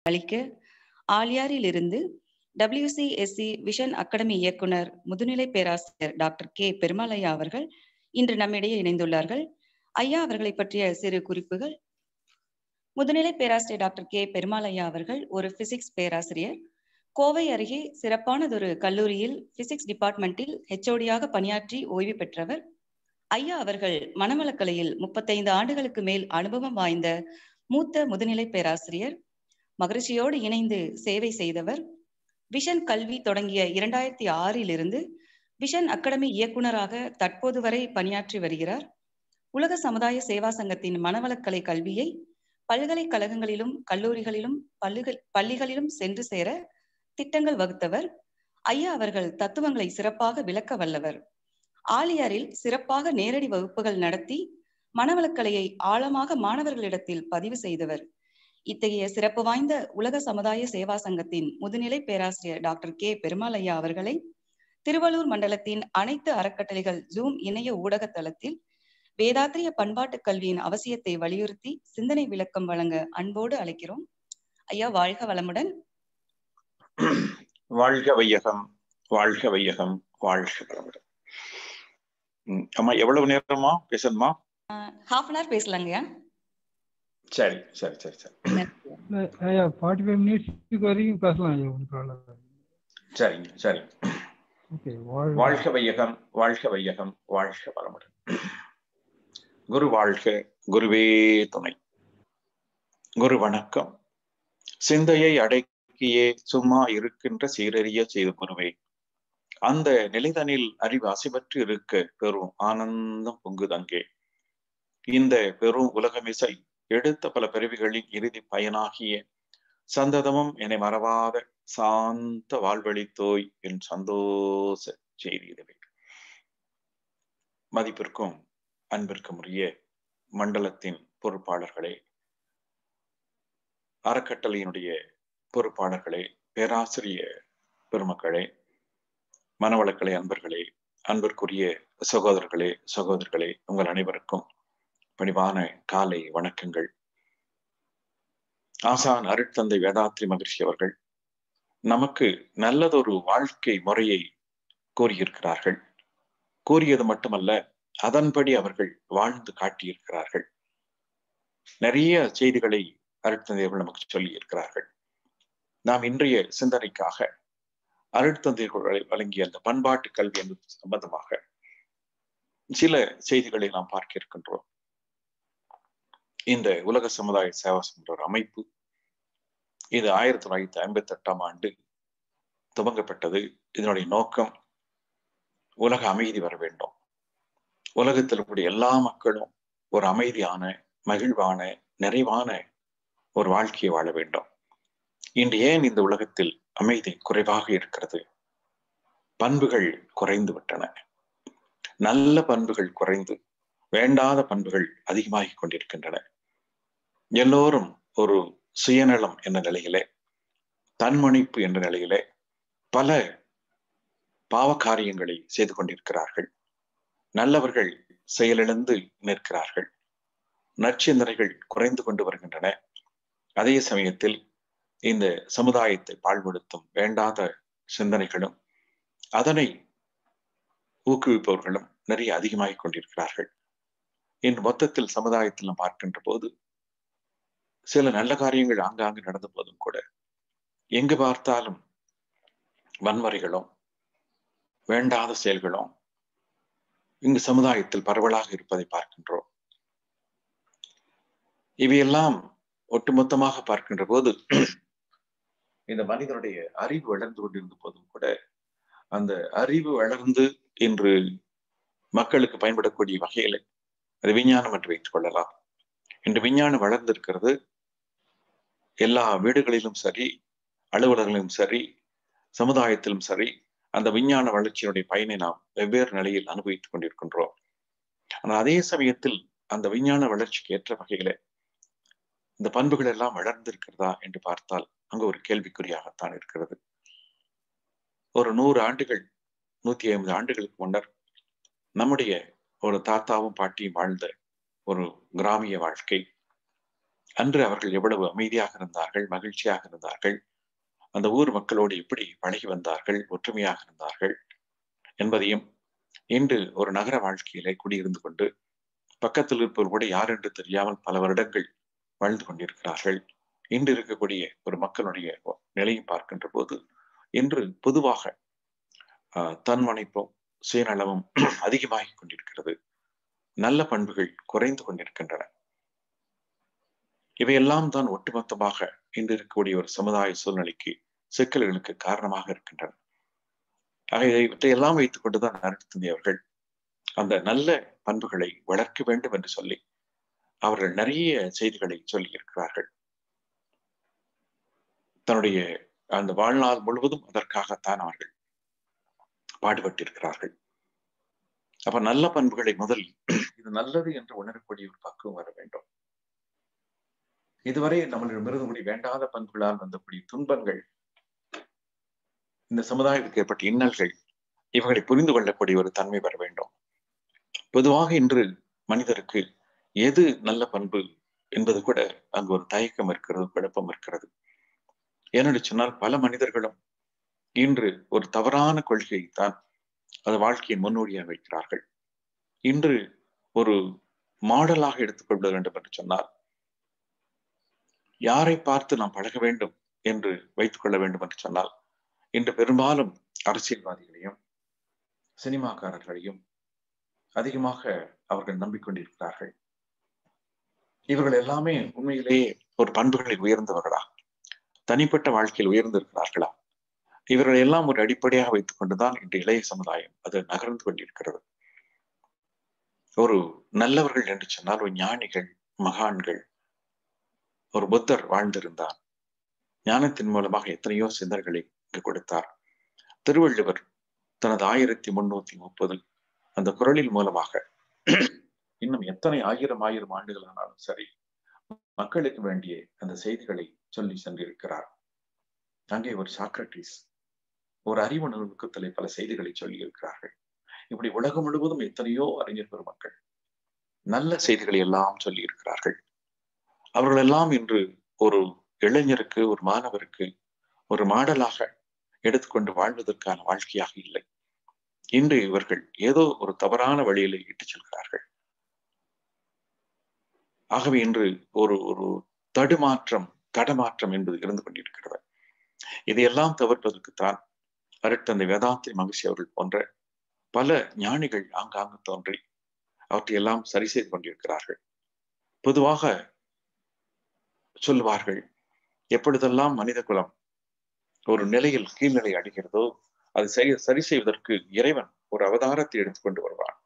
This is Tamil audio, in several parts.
அளிக்க ஆலியாரிலிருந்து டபிள்யூசிஎஸ்சி விஷன் அகாடமி இயக்குனர் முதுநிலை பேராசிரியர் டாக்டர் கே பெருமாளையா அவர்கள் இன்று நம்மிடையே இணைந்துள்ளார்கள் ஐயா அவர்களை பற்றிய சிறு குறிப்புகள் முதுநிலை பேராசிரியர் டாக்டர் கே பெருமாளையா அவர்கள் ஒரு பிசிக்ஸ் பேராசிரியர் கோவை அருகே சிறப்பானதொரு கல்லூரியில் பிசிக்ஸ் டிபார்ட்மெண்டில் ஹெச்ஓடியாக பணியாற்றி ஓய்வு பெற்றவர் ஐயா அவர்கள் மனவளக்கலையில் முப்பத்தைந்து ஆண்டுகளுக்கு மேல் அனுபவம் வாய்ந்த மூத்த முதுநிலை பேராசிரியர் மகிழ்ச்சியோடு இணைந்து சேவை செய்தவர் விஷன் கல்வி தொடங்கிய இரண்டாயிரத்தி ஆறில் இருந்து விஷன் அகாடமி இயக்குனராக தற்போது வரை பணியாற்றி வருகிறார் உலக சமுதாய சேவா சங்கத்தின் மனவளக்கலை கல்வியை பல்கலைக்கழகங்களிலும் கல்லூரிகளிலும் பள்ளிகள் பள்ளிகளிலும் சென்று சேர திட்டங்கள் வகுத்தவர் ஐயா அவர்கள் தத்துவங்களை சிறப்பாக விளக்க வல்லவர் ஆலியாரில் சிறப்பாக நேரடி வகுப்புகள் நடத்தி மனவளக்கலையை ஆழமாக மாணவர்களிடத்தில் பதிவு செய்தவர் இத்தகைய சிறப்பு வாய்ந்த உலக சமுதாய சேவா சங்கத்தின் முதுநிலை பேராசிரியர் டாக்டர் கே பெருமாளையா அவர்களை திருவள்ளூர் மண்டலத்தின் அனைத்து அறக்கட்டளைகள் ஜூம் இணைய ஊடக தளத்தில் வேதாத்திரிய பண்பாட்டு கல்வியின் அவசியத்தை வலியுறுத்தி சிந்தனை விளக்கம் வழங்க அன்போடு அழைக்கிறோம் ஐயா வாழ்க வளமுடன் வாழ்க வையகம் வாழ்க வையகம் வாழ்க வளமுடன் அம்மா எவ்வளவு நேரமா பேசணுமா ஹாஃப் அன் ஹவர் பேசலாங்கய்யா சரி சரி சரி சரி ஐயா ஃபார்ட்டி ஃபைவ் மினிட்ஸ்க்கு வரைக்கும் பேசலாம் ஐயா ஒன்றும் ப்ராப்ளம் சரிங்க சரி ஓகே வாழ்க வையகம் வாழ்க வையகம் வாழ்க வளமுடன் குரு வாழ்க குருவே துணை குரு வணக்கம் சிந்தையை அடக்கியே சும்மா இருக்கின்ற சீரறிய செய்த குருவே அந்த நிலைதனில் அறிவு அசைவற்று இருக்க பெரும் ஆனந்தம் பொங்குதங்கே இந்த பெரும் உலகமிசை எடுத்த பல பிறவிகளின் இறுதி பயனாகிய சந்ததமும் என்னை மறவாத சாந்த வாழ்வழித்தோய் என் சந்தோஷ செய்தி இதுவே மதிப்பிற்கும் அன்பிற்கும் உரிய மண்டலத்தின் பொறுப்பாளர்களே அறக்கட்டளையினுடைய பொறுப்பாளர்களே பேராசிரிய பெருமக்களே மனவளக்கலை அன்பர்களே அன்பிற்குரிய சகோதரர்களே சகோதரர்களே உங்கள் அனைவருக்கும் பணிவான காலை வணக்கங்கள் ஆசான் அருட்தந்தை வேதாத்ரி மகிழ்ச்சி அவர்கள் நமக்கு நல்லதொரு வாழ்க்கை முறையை கூறியிருக்கிறார்கள் கூறியது மட்டுமல்ல அதன்படி அவர்கள் வாழ்ந்து காட்டியிருக்கிறார்கள் நிறைய செய்திகளை அருட்தந்தை அவர்கள் நமக்கு சொல்லி இருக்கிறார்கள் நாம் இன்றைய சிந்தனைக்காக அருட்தந்தைகளை வழங்கிய அந்த பண்பாட்டு கல்வி என்பது சம்பந்தமாக சில செய்திகளை நாம் பார்க்க இருக்கின்றோம் இந்த உலக சமுதாய சேவா என்ற ஒரு அமைப்பு இது ஆயிரத்தி தொள்ளாயிரத்தி ஐம்பத்தி எட்டாம் ஆண்டு துவங்கப்பட்டது இதனுடைய நோக்கம் உலக அமைதி வர வேண்டும் உலகத்தில் இருக்கக்கூடிய எல்லா மக்களும் ஒரு அமைதியான மகிழ்வான நிறைவான ஒரு வாழ்க்கையை வாழ வேண்டும் இன்று ஏன் இந்த உலகத்தில் அமைதி குறைவாக இருக்கிறது பண்புகள் குறைந்து விட்டன நல்ல பண்புகள் குறைந்து வேண்டாத பண்புகள் அதிகமாகி கொண்டிருக்கின்றன எல்லோரும் ஒரு சுயநலம் என்ற நிலையிலே தன்மணிப்பு என்ற நிலையிலே பல பாவ காரியங்களை செய்து கொண்டிருக்கிறார்கள் நல்லவர்கள் செயலிழந்து நிற்கிறார்கள் நற்சிந்தனைகள் குறைந்து கொண்டு வருகின்றன அதே சமயத்தில் இந்த சமுதாயத்தை பாழ்படுத்தும் வேண்டாத சிந்தனைகளும் அதனை ஊக்குவிப்பவர்களும் நிறைய அதிகமாகிக் கொண்டிருக்கிறார்கள் இன்று மொத்தத்தில் சமுதாயத்தில் நாம் பார்க்கின்ற போது சில நல்ல காரியங்கள் ஆங்காங்கு நடந்த போதும் கூட எங்கு பார்த்தாலும் வன்முறைகளும் வேண்டாத செயல்களும் இங்கு சமுதாயத்தில் பரவலாக இருப்பதை பார்க்கின்றோம் இவையெல்லாம் ஒட்டுமொத்தமாக பார்க்கின்ற போது இந்த மனிதனுடைய அறிவு வளர்ந்து கொண்டிருந்த போதும் கூட அந்த அறிவு வளர்ந்து இன்று மக்களுக்கு பயன்படக்கூடிய வகையில அது விஞ்ஞானம் என்று வைத்துக் கொள்ளலாம் இன்று விஞ்ஞானம் வளர்ந்திருக்கிறது எல்லா வீடுகளிலும் சரி அலுவலர்களிலும் சரி சமுதாயத்திலும் சரி அந்த விஞ்ஞான வளர்ச்சியினுடைய பயனை நாம் வெவ்வேறு நிலையில் அனுபவித்துக் கொண்டிருக்கின்றோம் ஆனால் அதே சமயத்தில் அந்த விஞ்ஞான வளர்ச்சிக்கு ஏற்ற வகையில இந்த பண்புகள் எல்லாம் வளர்ந்திருக்கிறதா என்று பார்த்தால் அங்கு ஒரு கேள்விக்குறியாகத்தான் இருக்கிறது ஒரு நூறு ஆண்டுகள் நூத்தி ஐம்பது ஆண்டுகளுக்கு முன்னர் நம்முடைய ஒரு தாத்தாவும் பாட்டியும் வாழ்ந்த ஒரு கிராமிய வாழ்க்கை அன்று அவர்கள் எவ்வளவு அமைதியாக இருந்தார்கள் மகிழ்ச்சியாக இருந்தார்கள் அந்த ஊர் மக்களோடு எப்படி பழகி வந்தார்கள் ஒற்றுமையாக இருந்தார்கள் என்பதையும் இன்று ஒரு நகர வாழ்க்கையிலே குடியிருந்து கொண்டு பக்கத்தில் இருப்பவர் கூட யார் என்று தெரியாமல் பல வருடங்கள் வாழ்ந்து கொண்டிருக்கிறார்கள் இன்று இருக்கக்கூடிய ஒரு மக்களுடைய நிலையும் பார்க்கின்ற போது இன்று பொதுவாக தன்மனைப்பும் சுயநலமும் அதிகமாகி கொண்டிருக்கிறது நல்ல பண்புகள் குறைந்து கொண்டிருக்கின்றன இவையெல்லாம் தான் ஒட்டுமொத்தமாக இன்று இருக்கக்கூடிய ஒரு சமுதாய சூழ்நிலைக்கு சிக்கல்களுக்கு காரணமாக இருக்கின்றன ஆக இவற்றையெல்லாம் வைத்துக் கொண்டுதான் அருட்தந்தை அவர்கள் அந்த நல்ல பண்புகளை வளர்க்க வேண்டும் என்று சொல்லி அவர்கள் நிறைய செய்திகளை சொல்லி இருக்கிறார்கள் தன்னுடைய அந்த வாழ்நாள் முழுவதும் அதற்காகத்தான் அவர்கள் பாடுபட்டிருக்கிறார்கள் அப்ப நல்ல பண்புகளை முதல் இது நல்லது என்று உணரக்கூடிய ஒரு பக்குவம் வர வேண்டும் இதுவரை நம்மளிடமிருந்து கூடிய வேண்டாத பண்புகளால் வந்தக்கூடிய துன்பங்கள் இந்த சமுதாயத்துக்கு ஏற்பட்ட இன்னல்கள் இவர்களை புரிந்து கொள்ளக்கூடிய ஒரு தன்மை வர வேண்டும் பொதுவாக இன்று மனிதருக்கு எது நல்ல பண்பு என்பது கூட அங்கு ஒரு தயக்கம் இருக்கிறது குழப்பம் இருக்கிறது ஏனென்று சொன்னால் பல மனிதர்களும் இன்று ஒரு தவறான கொள்கையை தான் அது வாழ்க்கையின் முன்னோடியாக வைக்கிறார்கள் இன்று ஒரு மாடலாக எடுத்துக்கொள்ள வேண்டும் என்று சொன்னால் யாரை பார்த்து நாம் பழக வேண்டும் என்று வைத்துக் கொள்ள வேண்டும் என்று சொன்னால் இன்று பெரும்பாலும் அரசியல்வாதிகளையும் சினிமாக்காரர்களையும் அதிகமாக அவர்கள் நம்பிக்கொண்டிருக்கிறார்கள் இவர்கள் எல்லாமே உண்மையிலேயே ஒரு பண்புகளில் உயர்ந்தவர்களா தனிப்பட்ட வாழ்க்கையில் உயர்ந்திருக்கிறார்களா இவர்கள் எல்லாம் ஒரு அடிப்படையாக வைத்துக் கொண்டுதான் இன்று இளைய சமுதாயம் அது நகர்ந்து கொண்டிருக்கிறது ஒரு நல்லவர்கள் என்று சொன்னால் ஒரு ஞானிகள் மகான்கள் ஒரு புத்தர் வாழ்ந்திருந்தார் ஞானத்தின் மூலமாக எத்தனையோ சிந்தர்களை இங்கு கொடுத்தார் திருவள்ளுவர் தனது ஆயிரத்தி முன்னூத்தி முப்பது அந்த குரலின் மூலமாக இன்னும் எத்தனை ஆயிரம் ஆயிரம் ஆண்டுகள் ஆனாலும் சரி மக்களுக்கு வேண்டிய அந்த செய்திகளை சொல்லி சென்றிருக்கிறார் அங்கே ஒரு சாக்ரட்டிஸ் ஒரு அறிவு நுணுக்கத்திலே பல செய்திகளை சொல்லி இருக்கிறார்கள் இப்படி உலகம் முழுவதும் எத்தனையோ அறிஞர் பெருமக்கள் நல்ல செய்திகளை எல்லாம் சொல்லி இருக்கிறார்கள் அவர்கள் எல்லாம் இன்று ஒரு இளைஞருக்கு ஒரு மாணவருக்கு ஒரு மாடலாக எடுத்துக்கொண்டு வாழ்வதற்கான வாழ்க்கையாக இல்லை இன்று இவர்கள் ஏதோ ஒரு தவறான வழியில இட்டுச் செல்கிறார்கள் ஆகவே இன்று ஒரு ஒரு தடுமாற்றம் தடமாற்றம் என்பது இருந்து கொண்டிருக்கிறது இதையெல்லாம் தவிர்ப்பதற்குத்தான் அருட்தந்தை வேதாந்தி மகிழ்ச்சி அவர்கள் போன்ற பல ஞானிகள் ஆங்காங்கு தோன்றி அவற்றையெல்லாம் சரி செய்து கொண்டிருக்கிறார்கள் பொதுவாக சொல்லுவார்கள் எப்பொழுதெல்லாம் மனித குலம் ஒரு நிலையில் கீழ்நிலை அடைகிறதோ அது சரி சரி செய்வதற்கு இறைவன் ஒரு அவதாரத்தை எடுத்துக்கொண்டு வருவான்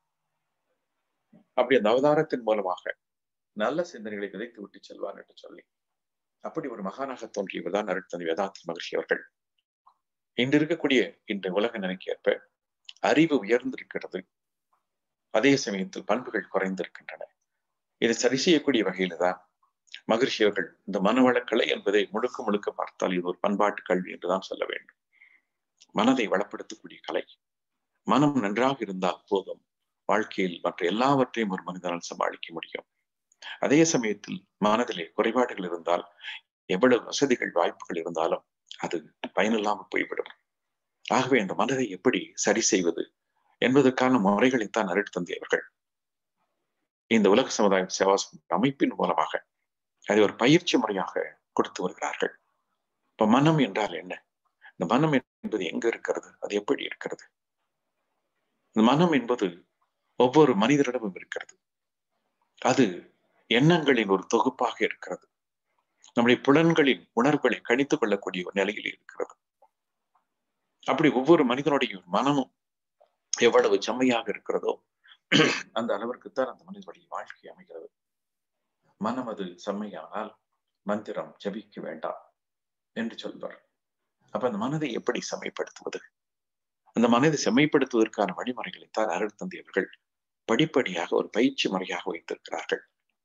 அப்படி அந்த அவதாரத்தின் மூலமாக நல்ல சிந்தனைகளை விதைத்து விட்டு செல்வான் என்று சொல்லி அப்படி ஒரு மகானாக தோன்றியவர் தான் அருட்தந்தை வேதாந்தி மகிழ்ச்சி அவர்கள் இன்று இருக்கக்கூடிய இந்த உலக நிலைக்கு ஏற்ப அறிவு உயர்ந்திருக்கிறது அதே சமயத்தில் பண்புகள் குறைந்திருக்கின்றன இதை சரி செய்யக்கூடிய வகையில தான் மகிழ்ச்சி அவர்கள் இந்த மனவளக்கலை என்பதை முழுக்க முழுக்க பார்த்தால் இது ஒரு பண்பாட்டு கல்வி என்றுதான் சொல்ல வேண்டும் மனதை வளப்படுத்தக்கூடிய கலை மனம் நன்றாக இருந்தால் போதும் வாழ்க்கையில் மற்ற எல்லாவற்றையும் ஒரு மனிதனால் சமாளிக்க முடியும் அதே சமயத்தில் மனதிலே குறைபாடுகள் இருந்தால் எவ்வளவு வசதிகள் வாய்ப்புகள் இருந்தாலும் அது பயனில்லாமல் போய்விடும் ஆகவே அந்த மனதை எப்படி சரி செய்வது என்பதற்கான முறைகளைத்தான் அருட்தந்தை அவர்கள் இந்த உலக சமுதாய சேவா அமைப்பின் மூலமாக அதை ஒரு பயிற்சி முறையாக கொடுத்து வருகிறார்கள் இப்ப மனம் என்றால் என்ன இந்த மனம் என்பது எங்க இருக்கிறது அது எப்படி இருக்கிறது இந்த மனம் என்பது ஒவ்வொரு மனிதரிடமும் இருக்கிறது அது எண்ணங்களின் ஒரு தொகுப்பாக இருக்கிறது நம்முடைய புலன்களின் உணர்வுகளை கணித்துக் கொள்ளக்கூடிய ஒரு நிலையில் இருக்கிறது அப்படி ஒவ்வொரு மனிதனுடைய மனமும் எவ்வளவு செம்மையாக இருக்கிறதோ அந்த அளவிற்குத்தான் அந்த மனிதனுடைய வாழ்க்கை அமைகிறது மனம் அது செம்மையானால் மந்திரம் ஜபிக்க வேண்டாம் என்று சொல்வார் அப்ப அந்த மனதை எப்படி செம்மைப்படுத்துவது அந்த மனதை செம்மைப்படுத்துவதற்கான வழிமுறைகளைத்தான் அருள் தந்தையவர்கள் படிப்படியாக ஒரு பயிற்சி முறையாக வைத்திருக்கிறார்கள்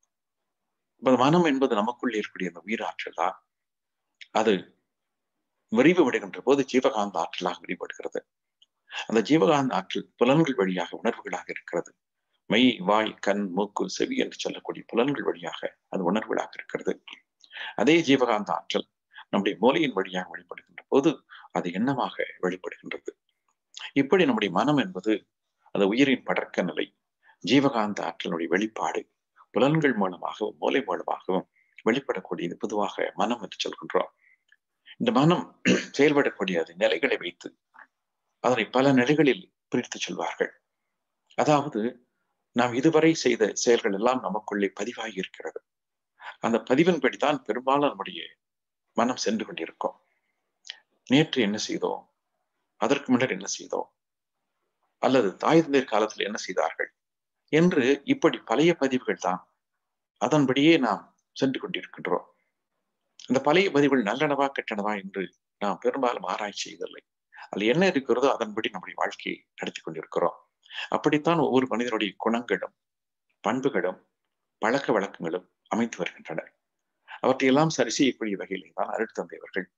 மனம் என்பது நமக்குள்ளே இருக்கக்கூடிய அந்த உயிராற்றல் தான் அது விரிவு விடுகின்ற போது ஜீவகாந்த ஆற்றலாக விரிவடுகிறது அந்த ஜீவகாந்த ஆற்றல் புலன்கள் வழியாக உணர்வுகளாக இருக்கிறது மெய் வாய் கண் மூக்கு செவி என்று சொல்லக்கூடிய புலன்கள் வழியாக அது உணர்வுகளாக இருக்கிறது அதே ஜீவகாந்த ஆற்றல் நம்முடைய மூலையின் வழியாக வெளிப்படுகின்ற போது அது எண்ணமாக வெளிப்படுகின்றது இப்படி நம்முடைய மனம் என்பது அந்த உயிரின் படர்க்க நிலை ஜீவகாந்த ஆற்றலுடைய வெளிப்பாடு புலன்கள் மூலமாகவும் மூளை மூலமாகவும் வெளிப்படக்கூடியது பொதுவாக மனம் என்று சொல்கின்றோம் இந்த மனம் செயல்படக்கூடிய அது நிலைகளை வைத்து அதனை பல நிலைகளில் பிரித்து சொல்வார்கள் அதாவது நாம் இதுவரை செய்த செயல்கள் எல்லாம் நமக்குள்ளே பதிவாகி இருக்கிறது அந்த பதிவின்படிதான் பெரும்பாலும் நம்முடைய மனம் சென்று கொண்டிருக்கும் நேற்று என்ன செய்தோம் அதற்கு முன்னர் என்ன செய்தோம் அல்லது தாய் தந்தையர் காலத்தில் என்ன செய்தார்கள் என்று இப்படி பழைய பதிவுகள் தான் அதன்படியே நாம் சென்று கொண்டிருக்கின்றோம் இந்த பழைய பதிவுகள் நல்லனவா கெட்டனவா என்று நாம் பெரும்பாலும் ஆராய்ச்சி செய்ததில்லை அதில் என்ன இருக்கிறதோ அதன்படி நம்முடைய வாழ்க்கையை நடத்தி கொண்டிருக்கிறோம் அப்படித்தான் ஒவ்வொரு மனிதனுடைய குணங்களும் பண்புகளும் பழக்க வழக்கங்களும் அமைத்து வருகின்றன அவற்றையெல்லாம் சரி செய்யக்கூடிய வகையிலே தான் அருட்தந்தையவர்கள்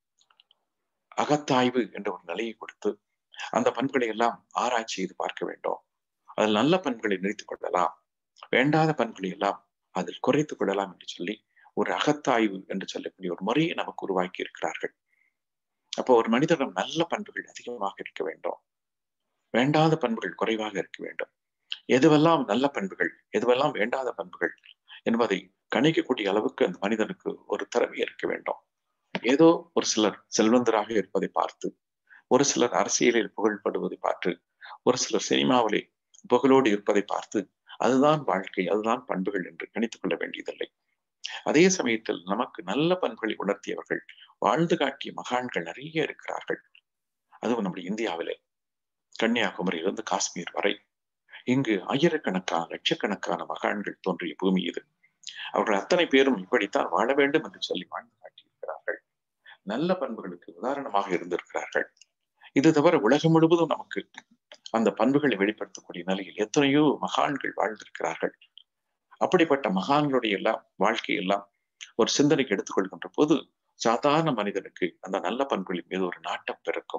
அகத்தாய்வு என்ற ஒரு நிலையை கொடுத்து அந்த பண்புகளை எல்லாம் ஆராய்ச்சி செய்து பார்க்க வேண்டும் அதில் நல்ல பண்புகளை நிறுத்திக் கொள்ளலாம் வேண்டாத பண்புகளை எல்லாம் அதில் குறைத்துக் கொள்ளலாம் என்று சொல்லி ஒரு அகத்தாய்வு என்று சொல்லக்கூடிய ஒரு முறையை நமக்கு உருவாக்கி இருக்கிறார்கள் அப்போ ஒரு மனிதனிடம் நல்ல பண்புகள் அதிகமாக இருக்க வேண்டும் வேண்டாத பண்புகள் குறைவாக இருக்க வேண்டும் எதுவெல்லாம் நல்ல பண்புகள் எதுவெல்லாம் வேண்டாத பண்புகள் என்பதை கணிக்கக்கூடிய அளவுக்கு அந்த மனிதனுக்கு ஒரு திறமை இருக்க வேண்டும் ஏதோ ஒரு சிலர் செல்வந்தராக இருப்பதை பார்த்து ஒரு சிலர் அரசியலில் புகழ்படுவதை பார்த்து ஒரு சிலர் சினிமாவிலே புகழோடு இருப்பதை பார்த்து அதுதான் வாழ்க்கை அதுதான் பண்புகள் என்று கணித்துக் கொள்ள வேண்டியதில்லை அதே சமயத்தில் நமக்கு நல்ல பண்புகளை உணர்த்தியவர்கள் வாழ்ந்து காட்டிய மகான்கள் நிறைய இருக்கிறார்கள் அதுவும் நம்முடைய இந்தியாவிலே கன்னியாகுமரியிலிருந்து காஷ்மீர் வரை இங்கு ஆயிரக்கணக்கான லட்சக்கணக்கான மகான்கள் தோன்றிய பூமி இது அவர்கள் அத்தனை பேரும் இப்படித்தான் வாழ வேண்டும் என்று சொல்லி வாழ்ந்து காட்டியிருக்கிறார்கள் நல்ல பண்புகளுக்கு உதாரணமாக இருந்திருக்கிறார்கள் இது தவிர உலகம் முழுவதும் நமக்கு அந்த பண்புகளை வெளிப்படுத்தக்கூடிய நிலையில் எத்தனையோ மகான்கள் வாழ்ந்திருக்கிறார்கள் அப்படிப்பட்ட மகான்களுடைய எல்லாம் வாழ்க்கையெல்லாம் ஒரு சிந்தனைக்கு எடுத்துக்கொள்கின்ற போது சாதாரண மனிதனுக்கு அந்த நல்ல பண்புகளின் மீது ஒரு நாட்டம் பிறக்கும்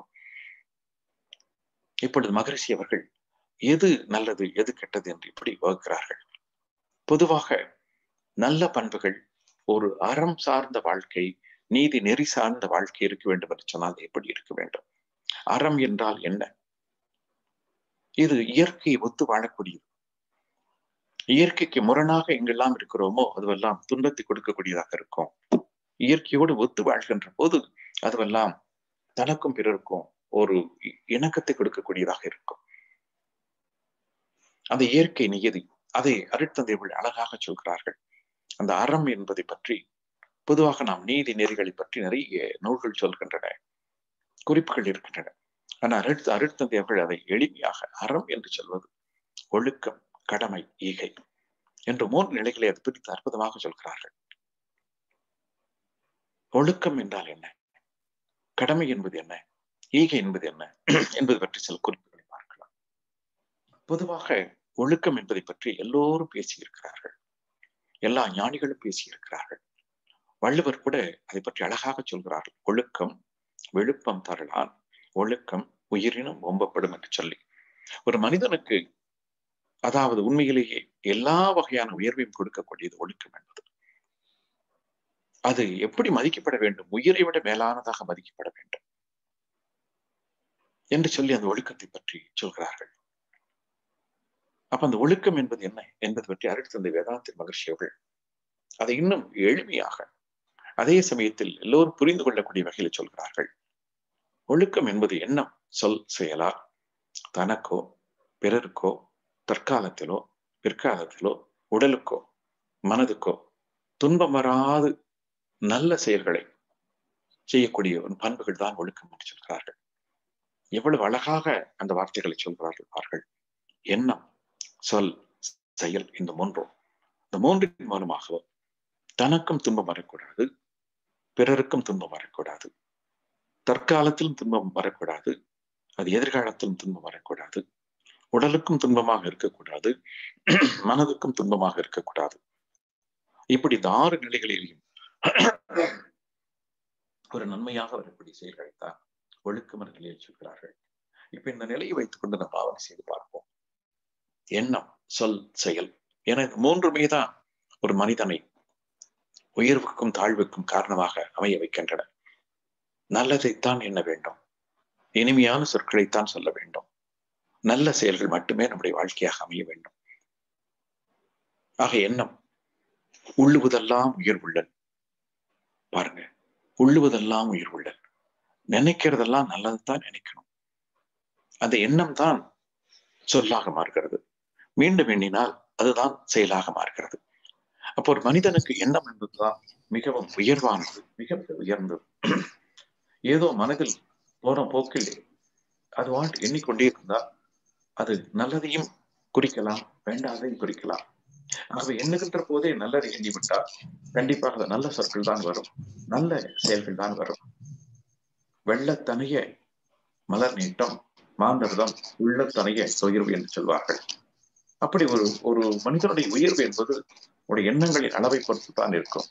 இப்பொழுது மகரிஷி அவர்கள் எது நல்லது எது கெட்டது என்று இப்படி வகுக்கிறார்கள் பொதுவாக நல்ல பண்புகள் ஒரு அறம் சார்ந்த வாழ்க்கை நீதி நெறி சார்ந்த வாழ்க்கை இருக்க வேண்டும் என்று சொன்னால் எப்படி இருக்க வேண்டும் அறம் என்றால் என்ன இது இயற்கையை ஒத்து வாழக்கூடியது இயற்கைக்கு முரணாக எங்கெல்லாம் இருக்கிறோமோ அதுவெல்லாம் துன்பத்தை கொடுக்கக்கூடியதாக இருக்கும் இயற்கையோடு ஒத்து வாழ்கின்ற போது அதுவெல்லாம் தனக்கும் பிறருக்கும் ஒரு இணக்கத்தை கொடுக்கக்கூடியதாக இருக்கும் அந்த இயற்கை நியதி அதை அருட்தந்தைகள் அழகாக சொல்கிறார்கள் அந்த அறம் என்பதை பற்றி பொதுவாக நாம் நீதி நெறிகளை பற்றி நிறைய நூல்கள் சொல்கின்றன குறிப்புகள் இருக்கின்றன ஆனால் அருட் அருட்தந்தை அவர்கள் அதை எளிமையாக அறம் என்று சொல்வது ஒழுக்கம் கடமை ஈகை என்று மூன்று நிலைகளை அது பிரித்து அற்புதமாக சொல்கிறார்கள் ஒழுக்கம் என்றால் என்ன கடமை என்பது என்ன ஈகை என்பது என்ன என்பது பற்றி சில குறிப்புகளை பார்க்கலாம் பொதுவாக ஒழுக்கம் என்பதை பற்றி எல்லோரும் பேசியிருக்கிறார்கள் எல்லா ஞானிகளும் பேசியிருக்கிறார்கள் வள்ளுவர் கூட அதை பற்றி அழகாக சொல்கிறார்கள் ஒழுக்கம் விழுப்பம் தரலான் ஒழுக்கம் உயிரினும் ஓம்பப்படும் என்று சொல்லி ஒரு மனிதனுக்கு அதாவது உண்மையிலேயே எல்லா வகையான உயர்வையும் கொடுக்கக்கூடியது ஒழுக்கம் என்பது அது எப்படி மதிக்கப்பட வேண்டும் உயிரை விட மேலானதாக மதிக்கப்பட வேண்டும் என்று சொல்லி அந்த ஒழுக்கத்தை பற்றி சொல்கிறார்கள் அப்ப அந்த ஒழுக்கம் என்பது என்ன என்பது பற்றி அருட்தந்தை வேதாந்த மகர்ஷி அவர்கள் அதை இன்னும் எளிமையாக அதே சமயத்தில் எல்லோரும் புரிந்து கொள்ளக்கூடிய வகையில் சொல்கிறார்கள் ஒழுக்கம் என்பது எண்ணம் சொல் செயலா தனக்கோ பிறருக்கோ தற்காலத்திலோ பிற்காலத்திலோ உடலுக்கோ மனதுக்கோ துன்பம் வராது நல்ல செயல்களை செய்யக்கூடிய ஒரு பண்புகள் தான் ஒழுக்கம் என்று சொல்கிறார்கள் எவ்வளவு அழகாக அந்த வார்த்தைகளை சொல்கிறார்கள் பார்கள் எண்ணம் சொல் செயல் இந்த மூன்றும் இந்த மூன்றின் மூலமாக தனக்கும் துன்பம் வரக்கூடாது பிறருக்கும் துன்பம் வரக்கூடாது தற்காலத்திலும் துன்பம் வரக்கூடாது அது எதிர்காலத்திலும் துன்பம் வரக்கூடாது உடலுக்கும் துன்பமாக இருக்கக்கூடாது மனதுக்கும் துன்பமாக இருக்கக்கூடாது இப்படி இந்த ஆறு நிலைகளிலையும் ஒரு நன்மையாக வரக்கூடிய செயல்களைத்தான் ஒழுக்கம் என்ற நிலையில் சொல்கிறார்கள் இப்ப இந்த நிலையை வைத்துக் கொண்டு நம்ம பாவனை செய்து பார்ப்போம் எண்ணம் சொல் செயல் என இந்த மூன்றுமே தான் ஒரு மனிதனை உயர்வுக்கும் தாழ்வுக்கும் காரணமாக அமைய வைக்கின்றன நல்லதைத்தான் எண்ண வேண்டும் இனிமையான சொற்களைத்தான் சொல்ல வேண்டும் நல்ல செயல்கள் மட்டுமே நம்முடைய வாழ்க்கையாக அமைய வேண்டும் ஆக எண்ணம் உள்ளுவதெல்லாம் உயர்வுள்ளன் பாருங்க உள்ளுவதெல்லாம் உயர்வுள்ளன் நினைக்கிறதெல்லாம் நல்லதுதான் நினைக்கணும் அந்த எண்ணம் தான் சொல்லாக மாறுகிறது மீண்டும் எண்ணினால் அதுதான் செயலாக மாறுகிறது அப்போ ஒரு மனிதனுக்கு எண்ணம் என்பதுதான் மிகவும் உயர்வானது மிக மிக உயர்ந்தது ஏதோ மனதில் போன போக்கில் அது வாட்டு எண்ணிக்கொண்டே இருந்தால் அது நல்லதையும் குறிக்கலாம் வேண்டாதையும் குறிக்கலாம் ஆகவே எண்ணுகின்ற போதே நல்லதை எண்ணிவிட்டால் கண்டிப்பாக நல்ல சொற்கள் தான் வரும் நல்ல செயல்கள் தான் வரும் வெள்ளத்தனைய மலர் நீட்டம் மாந்தர்தம் உள்ளத்தனைய உயர்வு என்று சொல்வார்கள் அப்படி ஒரு ஒரு மனிதனுடைய உயர்வு என்பது ஒரு எண்ணங்களின் அளவை பொறுத்து தான் இருக்கும்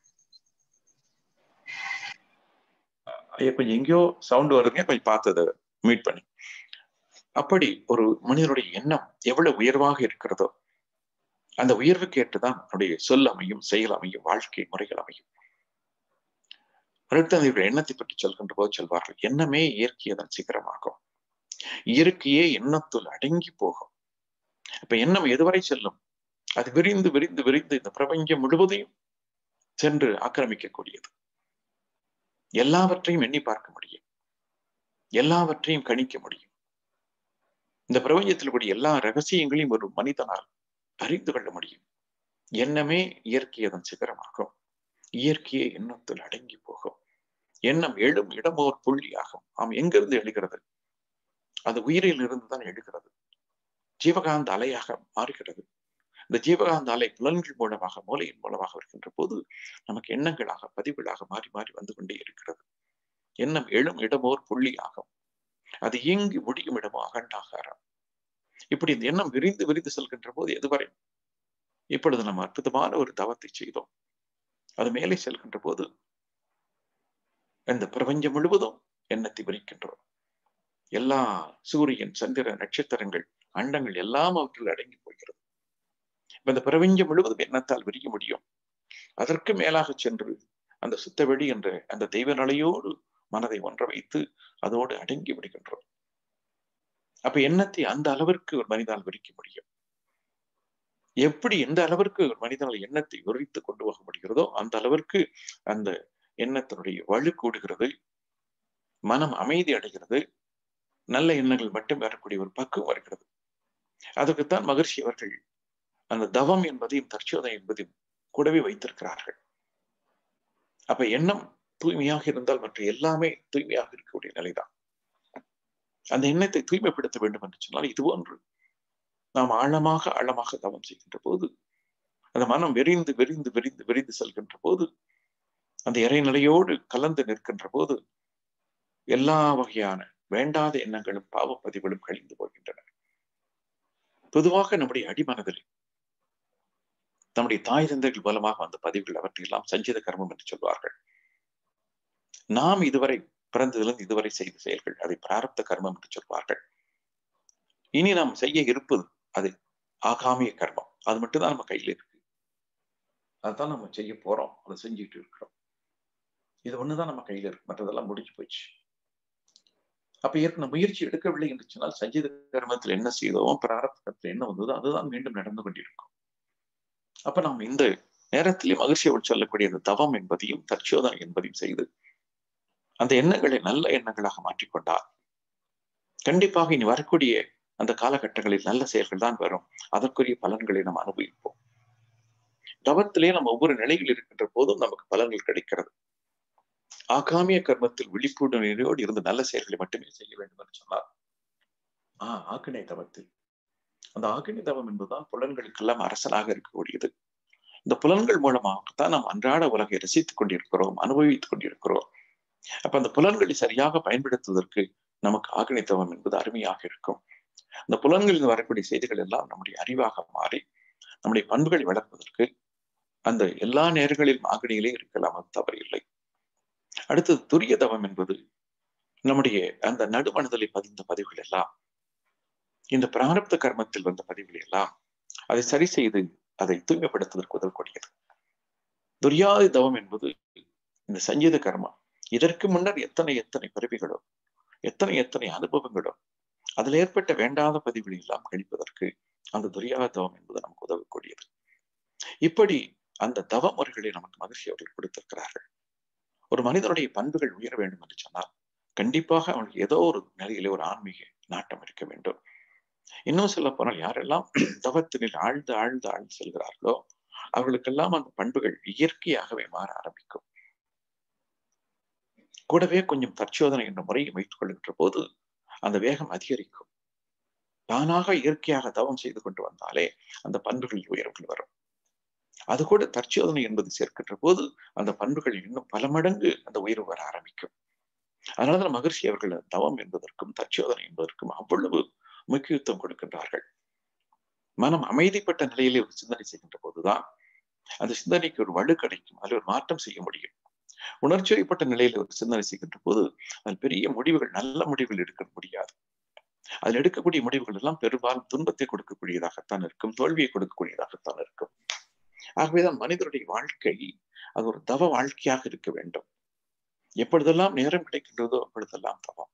ஐயா கொஞ்சம் எங்கேயோ சவுண்ட் வருதுங்க கொஞ்சம் பார்த்ததை மீட் பண்ணி அப்படி ஒரு மனிதனுடைய எண்ணம் எவ்வளவு உயர்வாக இருக்கிறதோ அந்த உயர்வுக்கு ஏற்றுதான் அவருடைய சொல் அமையும் செயல் அமையும் வாழ்க்கை முறைகள் அமையும் அடுத்த எண்ணத்தை பற்றி சொல்கின்ற போது சொல்வார்கள் எண்ணமே இயற்கையதன் சிகரமாகும் இயற்கையே எண்ணத்துள் அடங்கி போகும் அப்ப எண்ணம் எதுவரை செல்லும் அது விரிந்து விரிந்து விரிந்து இந்த பிரபஞ்சம் முழுவதையும் சென்று ஆக்கிரமிக்கக்கூடியது எல்லாவற்றையும் எண்ணி பார்க்க முடியும் எல்லாவற்றையும் கணிக்க முடியும் இந்த பிரபஞ்சத்தில் கூடிய எல்லா ரகசியங்களையும் ஒரு மனிதனால் அறிந்து கொள்ள முடியும் எண்ணமே இயற்கையதன் சிகரமாகும் இயற்கையே எண்ணத்தில் அடங்கி போகும் எண்ணம் எழும் இடமோர் புள்ளியாகும் ஆம் எங்கிருந்து எழுகிறது அது உயிரில் இருந்து தான் எழுகிறது ஜீவகாந்த அலையாக மாறுகிறது இந்த ஜீவகாந்த அலை புலன்கள் மூலமாக மூலையின் மூலமாக வருகின்ற போது நமக்கு எண்ணங்களாக பதிவுகளாக மாறி மாறி வந்து கொண்டே இருக்கிறது எண்ணம் எழும் இடமோர் புள்ளியாகும் அது இயங்கி முடியும் இடமோ அகண்டாகாரம் இப்படி இந்த எண்ணம் விரிந்து விரிந்து செல்கின்ற போது எதுவரை இப்பொழுது நம்ம அற்புதமான ஒரு தவத்தை செய்தோம் அது மேலே செல்கின்ற போது இந்த பிரபஞ்சம் முழுவதும் எண்ணத்தை விரிக்கின்றோம் எல்லா சூரியன் சந்திரன் நட்சத்திரங்கள் அண்டங்கள் எல்லாம் அவற்றில் அடங்கி போகிறது இப்ப இந்த பிரபஞ்சம் முழுவதும் எண்ணத்தால் விரிக்க முடியும் அதற்கு மேலாக சென்று அந்த சுத்தவெளி என்ற அந்த தெய்வ நிலையோடு மனதை ஒன்ற வைத்து அதோடு அடங்கி விடுகின்றோம் அப்ப எண்ணத்தை அந்த அளவிற்கு ஒரு மனிதனால் விரிக்க முடியும் எப்படி எந்த அளவிற்கு ஒரு மனிதனால் எண்ணத்தை விரித்து கொண்டு போக முடிகிறதோ அந்த அளவிற்கு அந்த எண்ணத்தினுடைய வலு கூடுகிறது மனம் அமைதி அடைகிறது நல்ல எண்ணங்கள் மட்டும் வரக்கூடிய ஒரு பக்குவம் வருகிறது அதற்குத்தான் மகிழ்ச்சி அவர்கள் அந்த தவம் என்பதையும் தற்சோதனை என்பதையும் கூடவே வைத்திருக்கிறார்கள் அப்ப எண்ணம் தூய்மையாக இருந்தால் மற்ற எல்லாமே தூய்மையாக இருக்கக்கூடிய நிலைதான் அந்த எண்ணத்தை தூய்மைப்படுத்த வேண்டும் என்று சொன்னால் இது போன்று நாம் ஆழமாக ஆழமாக தவம் செய்கின்ற போது அந்த மனம் விரிந்து விரிந்து விரிந்து விரிந்து செல்கின்ற போது அந்த இறைநிலையோடு கலந்து நிற்கின்ற போது எல்லா வகையான வேண்டாத எண்ணங்களும் பாவப்பதிவுகளும் கழிந்து போகின்றன பொதுவாக நம்முடைய அடிமனதில் நம்முடைய தாய் தந்தைகள் மூலமாக வந்த பதிவுகள் அவற்றையெல்லாம் சஞ்சித கர்மம் என்று சொல்வார்கள் நாம் இதுவரை பிறந்ததிலிருந்து இதுவரை செய்த செயல்கள் அதை பிராரப்த கர்மம் என்று சொல்வார்கள் இனி நாம் செய்ய இருப்பது அது ஆகாமிய கர்மம் அது மட்டும்தான் நம்ம கையில் இருக்கு அதுதான் நம்ம செய்ய போறோம் அதை செஞ்சுட்டு இருக்கிறோம் இது ஒண்ணுதான் நம்ம கையில இருக்கு மற்றதெல்லாம் முடிஞ்சு போச்சு அப்ப ஏற்கனவே முயற்சி எடுக்கவில்லை என்று சொன்னால் சஞ்சித கர்மத்தில் என்ன செய்தோம் பிராரப்தத்தில் என்ன வந்ததோ அதுதான் மீண்டும் நடந்து கொண்டிருக்கும் அப்ப நாம் இந்த நேரத்திலே மகிழ்ச்சியோடு சொல்லக்கூடிய அந்த தவம் என்பதையும் தற்சோதனை என்பதையும் செய்து அந்த எண்ணங்களை நல்ல எண்ணங்களாக மாற்றிக்கொண்டால் கண்டிப்பாக இனி வரக்கூடிய அந்த காலகட்டங்களில் நல்ல செயல்கள் தான் வரும் அதற்குரிய பலன்களை நாம் அனுபவிப்போம் தவத்திலே நம்ம ஒவ்வொரு நிலையில் இருக்கின்ற போதும் நமக்கு பலன்கள் கிடைக்கிறது ஆகாமிய கர்மத்தில் விழிப்புணர்வோடு இருந்து நல்ல செயல்களை மட்டுமே செய்ய வேண்டும் என்று சொன்னார் ஆஹ் ஆக்கினை தவத்தில் அந்த ஆக்கினை தவம் என்பதுதான் புலன்களுக்கெல்லாம் அரசனாக இருக்கக்கூடியது இந்த புலன்கள் மூலமாகத்தான் நாம் அன்றாட உலகை ரசித்துக் கொண்டிருக்கிறோம் அனுபவித்துக் கொண்டிருக்கிறோம் அப்ப அந்த புலன்களை சரியாக பயன்படுத்துவதற்கு நமக்கு ஆக்கினைத்தவம் என்பது அருமையாக இருக்கும் அந்த புலன்களில் வரக்கூடிய செய்திகள் எல்லாம் நம்முடைய அறிவாக மாறி நம்முடைய பண்புகளை வளர்ப்பதற்கு அந்த எல்லா நேரங்களிலும் ஆகணியிலே இருக்கலாம் அது தவறில்லை அடுத்தது துரிய தவம் என்பது நம்முடைய அந்த நடுமனதிலே பதிந்த பதிவுகள் எல்லாம் இந்த பிராரப்த கர்மத்தில் வந்த பதிவுகள் எல்லாம் அதை சரி செய்து அதை தூய்மைப்படுத்துவதற்கு உதவக்கூடியது துரியாதி தவம் என்பது இந்த சஞ்சீத கர்மா இதற்கு முன்னர் எத்தனை எத்தனை பிறவிகளோ எத்தனை எத்தனை அனுபவங்களோ அதில் ஏற்பட்ட வேண்டாத பதிவுகளை எல்லாம் கழிப்பதற்கு அந்த துரியாத தவம் என்பது நமக்கு உதவக்கூடியது இப்படி அந்த தவ முறைகளை நமக்கு மகிழ்ச்சி அவர்கள் கொடுத்திருக்கிறார்கள் ஒரு மனிதனுடைய பண்புகள் உயர வேண்டும் என்று சொன்னால் கண்டிப்பாக அவனுக்கு ஏதோ ஒரு நிலையிலே ஒரு ஆன்மீக நாட்டம் இருக்க வேண்டும் இன்னும் சொல்ல போனால் யாரெல்லாம் தவத்தினில் ஆழ்ந்து ஆழ்ந்து ஆழ்ந்து செல்கிறார்களோ அவர்களுக்கெல்லாம் அந்த பண்புகள் இயற்கையாகவே மாற ஆரம்பிக்கும் கூடவே கொஞ்சம் தற்சோதனை என்ற முறையை வைத்துக் கொள்கின்ற போது அந்த வேகம் அதிகரிக்கும் தானாக இயற்கையாக தவம் செய்து கொண்டு வந்தாலே அந்த பண்புகளில் உயர்வுகள் வரும் அது கூட தற்சோதனை என்பது சேர்க்கின்ற போது அந்த பண்புகள் இன்னும் பல மடங்கு அந்த உயர்வு வர ஆரம்பிக்கும் அதனாலதான் மகிழ்ச்சி அவர்கள் தவம் என்பதற்கும் தற்சோதனை என்பதற்கும் அவ்வளவு முக்கியத்துவம் கொடுக்கின்றார்கள் மனம் அமைதிப்பட்ட நிலையிலே ஒரு சிந்தனை செய்கின்ற போதுதான் அந்த சிந்தனைக்கு ஒரு வலு கிடைக்கும் அதில் ஒரு மாற்றம் செய்ய முடியும் உணர்ச்சி வயப்பட்ட நிலையில ஒரு சிந்தனை செய்கின்ற போது அதில் பெரிய முடிவுகள் நல்ல முடிவுகள் எடுக்க முடியாது அதில் எடுக்கக்கூடிய முடிவுகள் எல்லாம் பெரும்பாலும் துன்பத்தை கொடுக்கக்கூடியதாகத்தான் இருக்கும் தோல்வியை கொடுக்கக்கூடியதாகத்தான் இருக்கும் ஆகவேதான் மனிதனுடைய வாழ்க்கை அது ஒரு தவ வாழ்க்கையாக இருக்க வேண்டும் எப்பொழுதெல்லாம் நேரம் கிடைக்கின்றதோ அப்பொழுதெல்லாம் தவம்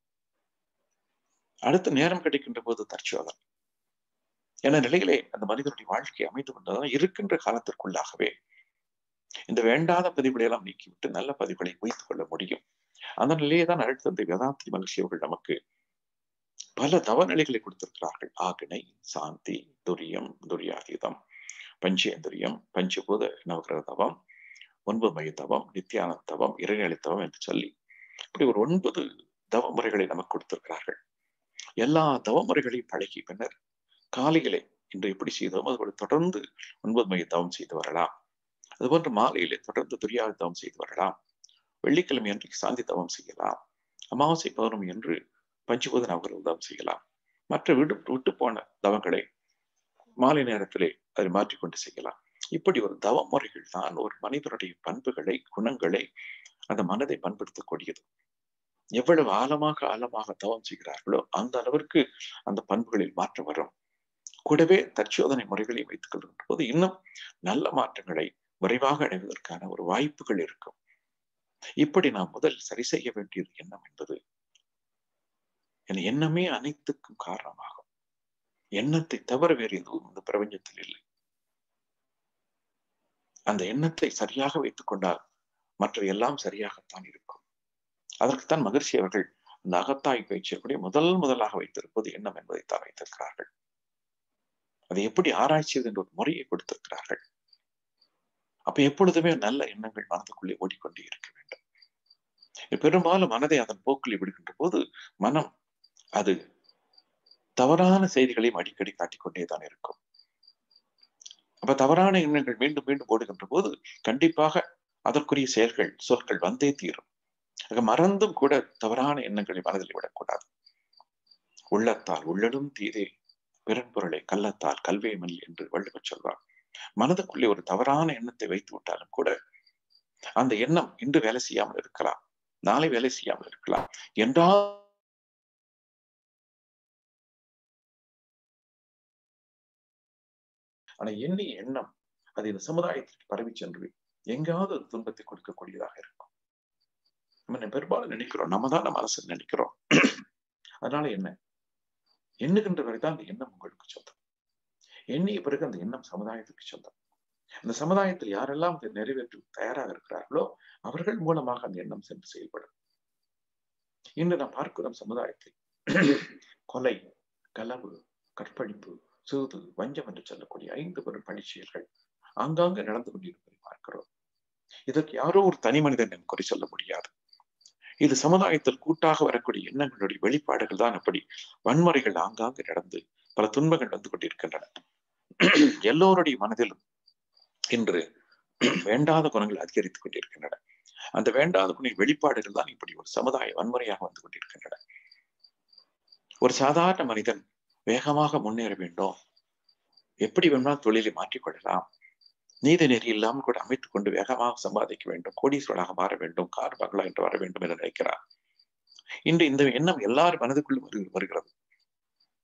அடுத்த நேரம் கிடைக்கின்ற போது தற்சோதனை என நிலையிலே அந்த மனிதனுடைய வாழ்க்கை அமைந்து கொண்டதான் இருக்கின்ற காலத்திற்குள்ளாகவே இந்த வேண்டாத பதிவுகளை எல்லாம் நீக்கிவிட்டு நல்ல பதிவுகளை வைத்துக் கொள்ள முடியும் அந்த நிலையை தான் அழுத்தந்தை வேதாந்தி மகிழ்ச்சி அவர்கள் நமக்கு பல தவ நிலைகளை கொடுத்திருக்கிறார்கள் ஆகினை சாந்தி துரியம் துரியாதீதம் பஞ்சேந்திரியம் பஞ்சபூத நவகிரக தவம் ஒன்பது மைய தவம் நித்தியானந்த தவம் இறைநிலை தவம் என்று சொல்லி இப்படி ஒரு ஒன்பது தவ முறைகளை நமக்கு கொடுத்திருக்கிறார்கள் எல்லா தவ முறைகளையும் பழகி பின்னர் காலையிலே இன்று எப்படி செய்தோம் அதுபோல தொடர்ந்து ஒன்பது மைய தவம் செய்து வரலாம் அதுபோன்று மாலையிலே தொடர்ந்து துரியாத தவம் செய்து வரலாம் வெள்ளிக்கிழமை அன்றைக்கு சாந்தி தவம் செய்யலாம் அமாவாசை பௌர்ணமி என்று பஞ்சபூத நவகிரக தவம் செய்யலாம் மற்ற விடு விட்டு போன தவங்களை மாலை நேரத்திலே அதை மாற்றிக்கொண்டு செய்யலாம் இப்படி ஒரு தவ முறைகள் தான் ஒரு மனிதனுடைய பண்புகளை குணங்களை அந்த மனதை பண்படுத்தக்கூடியது எவ்வளவு ஆழமாக ஆழமாக தவம் செய்கிறார்களோ அந்த அளவிற்கு அந்த பண்புகளில் மாற்றம் வரும் கூடவே தற்சோதனை முறைகளை வைத்துக் கொள்கின்ற போது இன்னும் நல்ல மாற்றங்களை விரைவாக அடைவதற்கான ஒரு வாய்ப்புகள் இருக்கும் இப்படி நாம் முதல் சரி செய்ய வேண்டியது எண்ணம் என்பது என் எண்ணமே அனைத்துக்கும் காரணமாகும் எண்ணத்தை தவிர வேறு எதுவும் இந்த பிரபஞ்சத்தில் இல்லை அந்த எண்ணத்தை சரியாக வைத்துக் கொண்டால் மற்ற எல்லாம் சரியாகத்தான் இருக்கும் அதற்குத்தான் மகிழ்ச்சி அவர்கள் அந்த அகத்தாய் பயிற்சியக்கூடிய முதல் முதலாக வைத்திருப்பது எண்ணம் என்பதைத்தான் வைத்திருக்கிறார்கள் அதை எப்படி ஆராய்ச்சி என்ற ஒரு முறையை கொடுத்திருக்கிறார்கள் அப்ப எப்பொழுதுமே நல்ல எண்ணங்கள் மனதுக்குள்ளே ஓடிக்கொண்டே இருக்க வேண்டும் பெரும்பாலும் மனதை அதன் போக்கில் விடுகின்ற போது மனம் அது தவறான செய்திகளையும் அடிக்கடி காட்டிக்கொண்டே தான் இருக்கும் அப்ப தவறான எண்ணங்கள் மீண்டும் மீண்டும் ஓடுகின்ற போது கண்டிப்பாக அதற்குரிய செயல்கள் சொற்கள் வந்தே தீரும் ஆக மறந்தும் கூட தவறான எண்ணங்களை மனதில் விடக்கூடாது உள்ளத்தால் உள்ளலும் தீதே பிறன்பொருளை கள்ளத்தால் கல்வே மல் என்று வள்ளுவர் சொல்வார் மனதுக்குள்ளே ஒரு தவறான எண்ணத்தை வைத்து விட்டாலும் கூட அந்த எண்ணம் இன்று வேலை செய்யாமல் இருக்கலாம் நாளை வேலை செய்யாமல் இருக்கலாம் என்றால் ஆனா எண்ணிய எண்ணம் அது இந்த சமுதாயத்திற்கு பரவி சென்று எங்காவது ஒரு துன்பத்தை கொடுக்கக்கூடியதாக இருக்கும் நம்ம பெரும்பாலும் நினைக்கிறோம் நம்ம தான் நம்ம அரசு நினைக்கிறோம் அதனால என்ன எண்ணுகின்ற வரைதான் அந்த எண்ணம் உங்களுக்கு சொந்தம் எண்ணிய பிறகு அந்த எண்ணம் சமுதாயத்துக்கு சொந்தம் அந்த சமுதாயத்தில் யாரெல்லாம் அதை நிறைவேற்ற தயாராக இருக்கிறார்களோ அவர்கள் மூலமாக அந்த எண்ணம் சென்று செயல்படும் இன்று நாம் பார்க்கிறோம் சமுதாயத்தில் கொலை களவு கற்பழிப்பு சூது வஞ்சம் என்று சொல்லக்கூடிய ஐந்து பெரும் பணிச்செயல்கள் ஆங்காங்கு நடந்து கொண்டிருப்பதை பார்க்கிறோம் இதற்கு யாரோ ஒரு தனி மனிதன் குறை சொல்ல முடியாது இது சமுதாயத்தில் கூட்டாக வரக்கூடிய எண்ணங்களுடைய வெளிப்பாடுகள் தான் அப்படி வன்முறைகள் ஆங்காங்கு நடந்து பல துன்பங்கள் வந்து கொண்டிருக்கின்றன எல்லோருடைய மனதிலும் இன்று வேண்டாத குணங்கள் அதிகரித்துக் கொண்டிருக்கின்றன அந்த வேண்டாத குண வெளிப்பாடுகள் தான் இப்படி ஒரு சமுதாய வன்முறையாக வந்து கொண்டிருக்கின்றன ஒரு சாதாரண மனிதன் வேகமாக முன்னேற வேண்டும் எப்படி வேணாலும் தொழிலை மாற்றிக்கொள்ளலாம் நீதி நெறி இல்லாமல் கூட அமைத்துக் கொண்டு வேகமாக சம்பாதிக்க வேண்டும் கோடீஸ்வரனாக மாற வேண்டும் கார் பங்களா என்று வர வேண்டும் என்று நினைக்கிறார் இன்று இந்த எண்ணம் எல்லார் மனதுக்குள்ளும் வருகிறது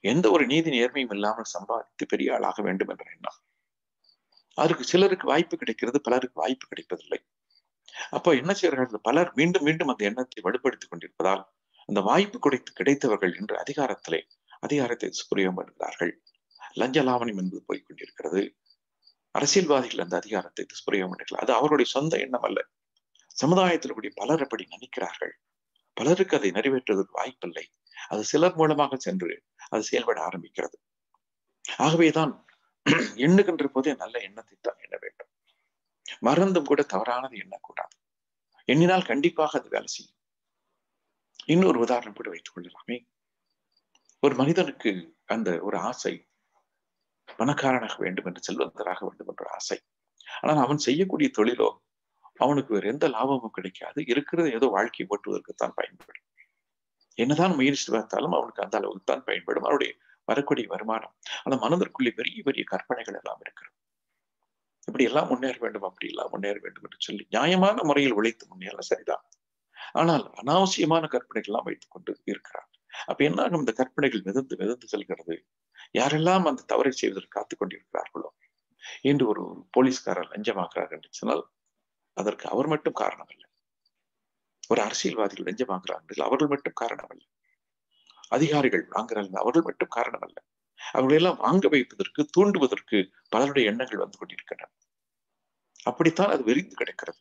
எந்த ஒரு நீதி நேர்மையும் இல்லாமல் சம்பாதித்து பெரிய ஆளாக வேண்டும் என்ற எண்ணம் அதற்கு சிலருக்கு வாய்ப்பு கிடைக்கிறது பலருக்கு வாய்ப்பு கிடைப்பதில்லை அப்போ என்ன செய்கிறார்கள் பலர் மீண்டும் மீண்டும் அந்த எண்ணத்தை வலுப்படுத்திக் கொண்டிருப்பதால் அந்த வாய்ப்பு கிடைத்து கிடைத்தவர்கள் என்று அதிகாரத்திலே அதிகாரத்தை துஷ்பிரயோகம் பண்ணுகிறார்கள் லஞ்ச லாவணம் என்பது போய்கொண்டிருக்கிறது அரசியல்வாதிகள் அந்த அதிகாரத்தை துஷ்பிரயோகம் பண்ணுகிறார்கள் அது அவருடைய சொந்த எண்ணம் அல்ல சமுதாயத்தில் கூடிய பலர் அப்படி நினைக்கிறார்கள் பலருக்கு அதை நிறைவேற்றுவதற்கு வாய்ப்பில்லை அது சிலர் மூலமாக சென்று அது செயல்பட ஆரம்பிக்கிறது ஆகவேதான் எண்ணுகின்ற போதே நல்ல எண்ணத்தை தான் எண்ண வேண்டும் மறந்தும் கூட தவறானது எண்ணக்கூடாது எண்ணினால் கண்டிப்பாக அது வேலை செய்யும் இன்னொரு உதாரணம் கூட வைத்துக் கொள்ளலாமே ஒரு மனிதனுக்கு அந்த ஒரு ஆசை பணக்காரனாக வேண்டும் என்று செல்வந்தராக வேண்டும் என்ற ஆசை ஆனால் அவன் செய்யக்கூடிய தொழிலோ அவனுக்கு வேறு எந்த லாபமும் கிடைக்காது இருக்கிறது ஏதோ வாழ்க்கை ஓட்டுவதற்குத்தான் பயன்படும் என்னதான் முயற்சி பார்த்தாலும் அவனுக்கு அந்த அளவுக்கு தான் பயன்படும் அவருடைய வரக்கூடிய வருமானம் அந்த மனதிற்குள்ளே பெரிய பெரிய கற்பனைகள் எல்லாம் இருக்கிறது இப்படி எல்லாம் முன்னேற வேண்டும் அப்படி எல்லாம் முன்னேற வேண்டும் என்று சொல்லி நியாயமான முறையில் உழைத்து முன்னேற சரிதான் ஆனால் அனாவசியமான கற்பனைகள் எல்லாம் வைத்துக் கொண்டு இருக்கிறார் அப்ப என்ன ஆகும் இந்த கற்பனைகள் மிதந்து மிதந்து செல்கிறது யாரெல்லாம் அந்த தவறை செய்வதற்கு காத்துக் கொண்டிருக்கிறார்களோ என்று ஒரு போலீஸ்காரர் லஞ்சமாகிறார் என்று சொன்னால் அதற்கு அவர் மட்டும் காரணம் அல்ல ஒரு அரசியல்வாதிகள் லஞ்சமாகிறார் என்று அவர்கள் மட்டும் காரணம் அல்ல அதிகாரிகள் வாங்குறாங்க அவர்கள் மட்டும் காரணம் அல்ல அவர்களெல்லாம் வாங்க வைப்பதற்கு தூண்டுவதற்கு பலருடைய எண்ணங்கள் வந்து கொண்டிருக்கின்றன அப்படித்தான் அது விரிந்து கிடக்கிறது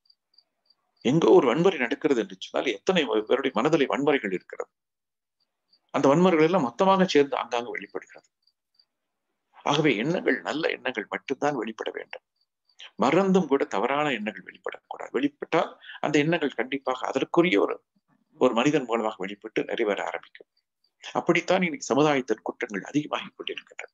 எங்கோ ஒரு வன்முறை நடக்கிறது என்று சொன்னால் எத்தனை பேருடைய மனதிலே வன்முறைகள் இருக்கிறது அந்த வன்முறைகள் எல்லாம் மொத்தமாக சேர்ந்து ஆங்காங்கு வெளிப்படுகிறது ஆகவே எண்ணங்கள் நல்ல எண்ணங்கள் மட்டும்தான் வெளிப்பட வேண்டும் மறந்தும் கூட தவறான எண்ணங்கள் வெளிப்படக்கூடாது வெளிப்பட்டால் அந்த எண்ணங்கள் கண்டிப்பாக அதற்குரிய ஒரு ஒரு மனிதன் மூலமாக வெளிப்பட்டு நிறைவேற ஆரம்பிக்கும் அப்படித்தான் இன்னைக்கு சமுதாயத்தின் குற்றங்கள் அதிகமாகிக் கொண்டிருக்கின்றன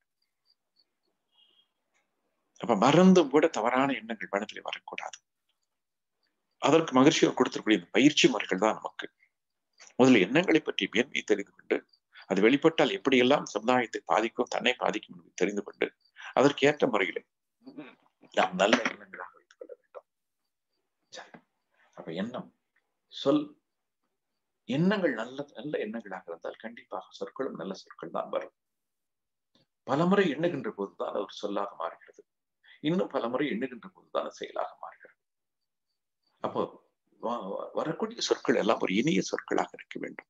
அப்ப மறந்தும் கூட தவறான எண்ணங்கள் மனதில் வரக்கூடாது அதற்கு மகிழ்ச்சியோர் கொடுத்திருக்கூடிய இந்த பயிற்சி முறைகள் தான் நமக்கு முதல்ல எண்ணங்களை பற்றி மேன்மை தெரிந்து கொண்டு அது வெளிப்பட்டால் எப்படியெல்லாம் சமுதாயத்தை பாதிக்கும் தன்னை பாதிக்கும் என்பதை தெரிந்து கொண்டு அதற்கு ஏற்ற முறையில் நாம் நல்ல எண்ணங்களாக வைத்துக் கொள்ள வேண்டும் அப்ப எண்ணம் சொல் எண்ணங்கள் நல்ல நல்ல எண்ணங்களாக இருந்தால் கண்டிப்பாக சொற்களும் நல்ல சொற்கள் தான் வரும் பலமுறை எண்ணுகின்ற போதுதான் ஒரு சொல்லாக மாறுகிறது இன்னும் பலமுறை எண்ணுகின்ற போதுதான் செயலாக மாறுகிறது அப்போ வரக்கூடிய சொற்கள் எல்லாம் ஒரு இனிய சொற்களாக இருக்க வேண்டும்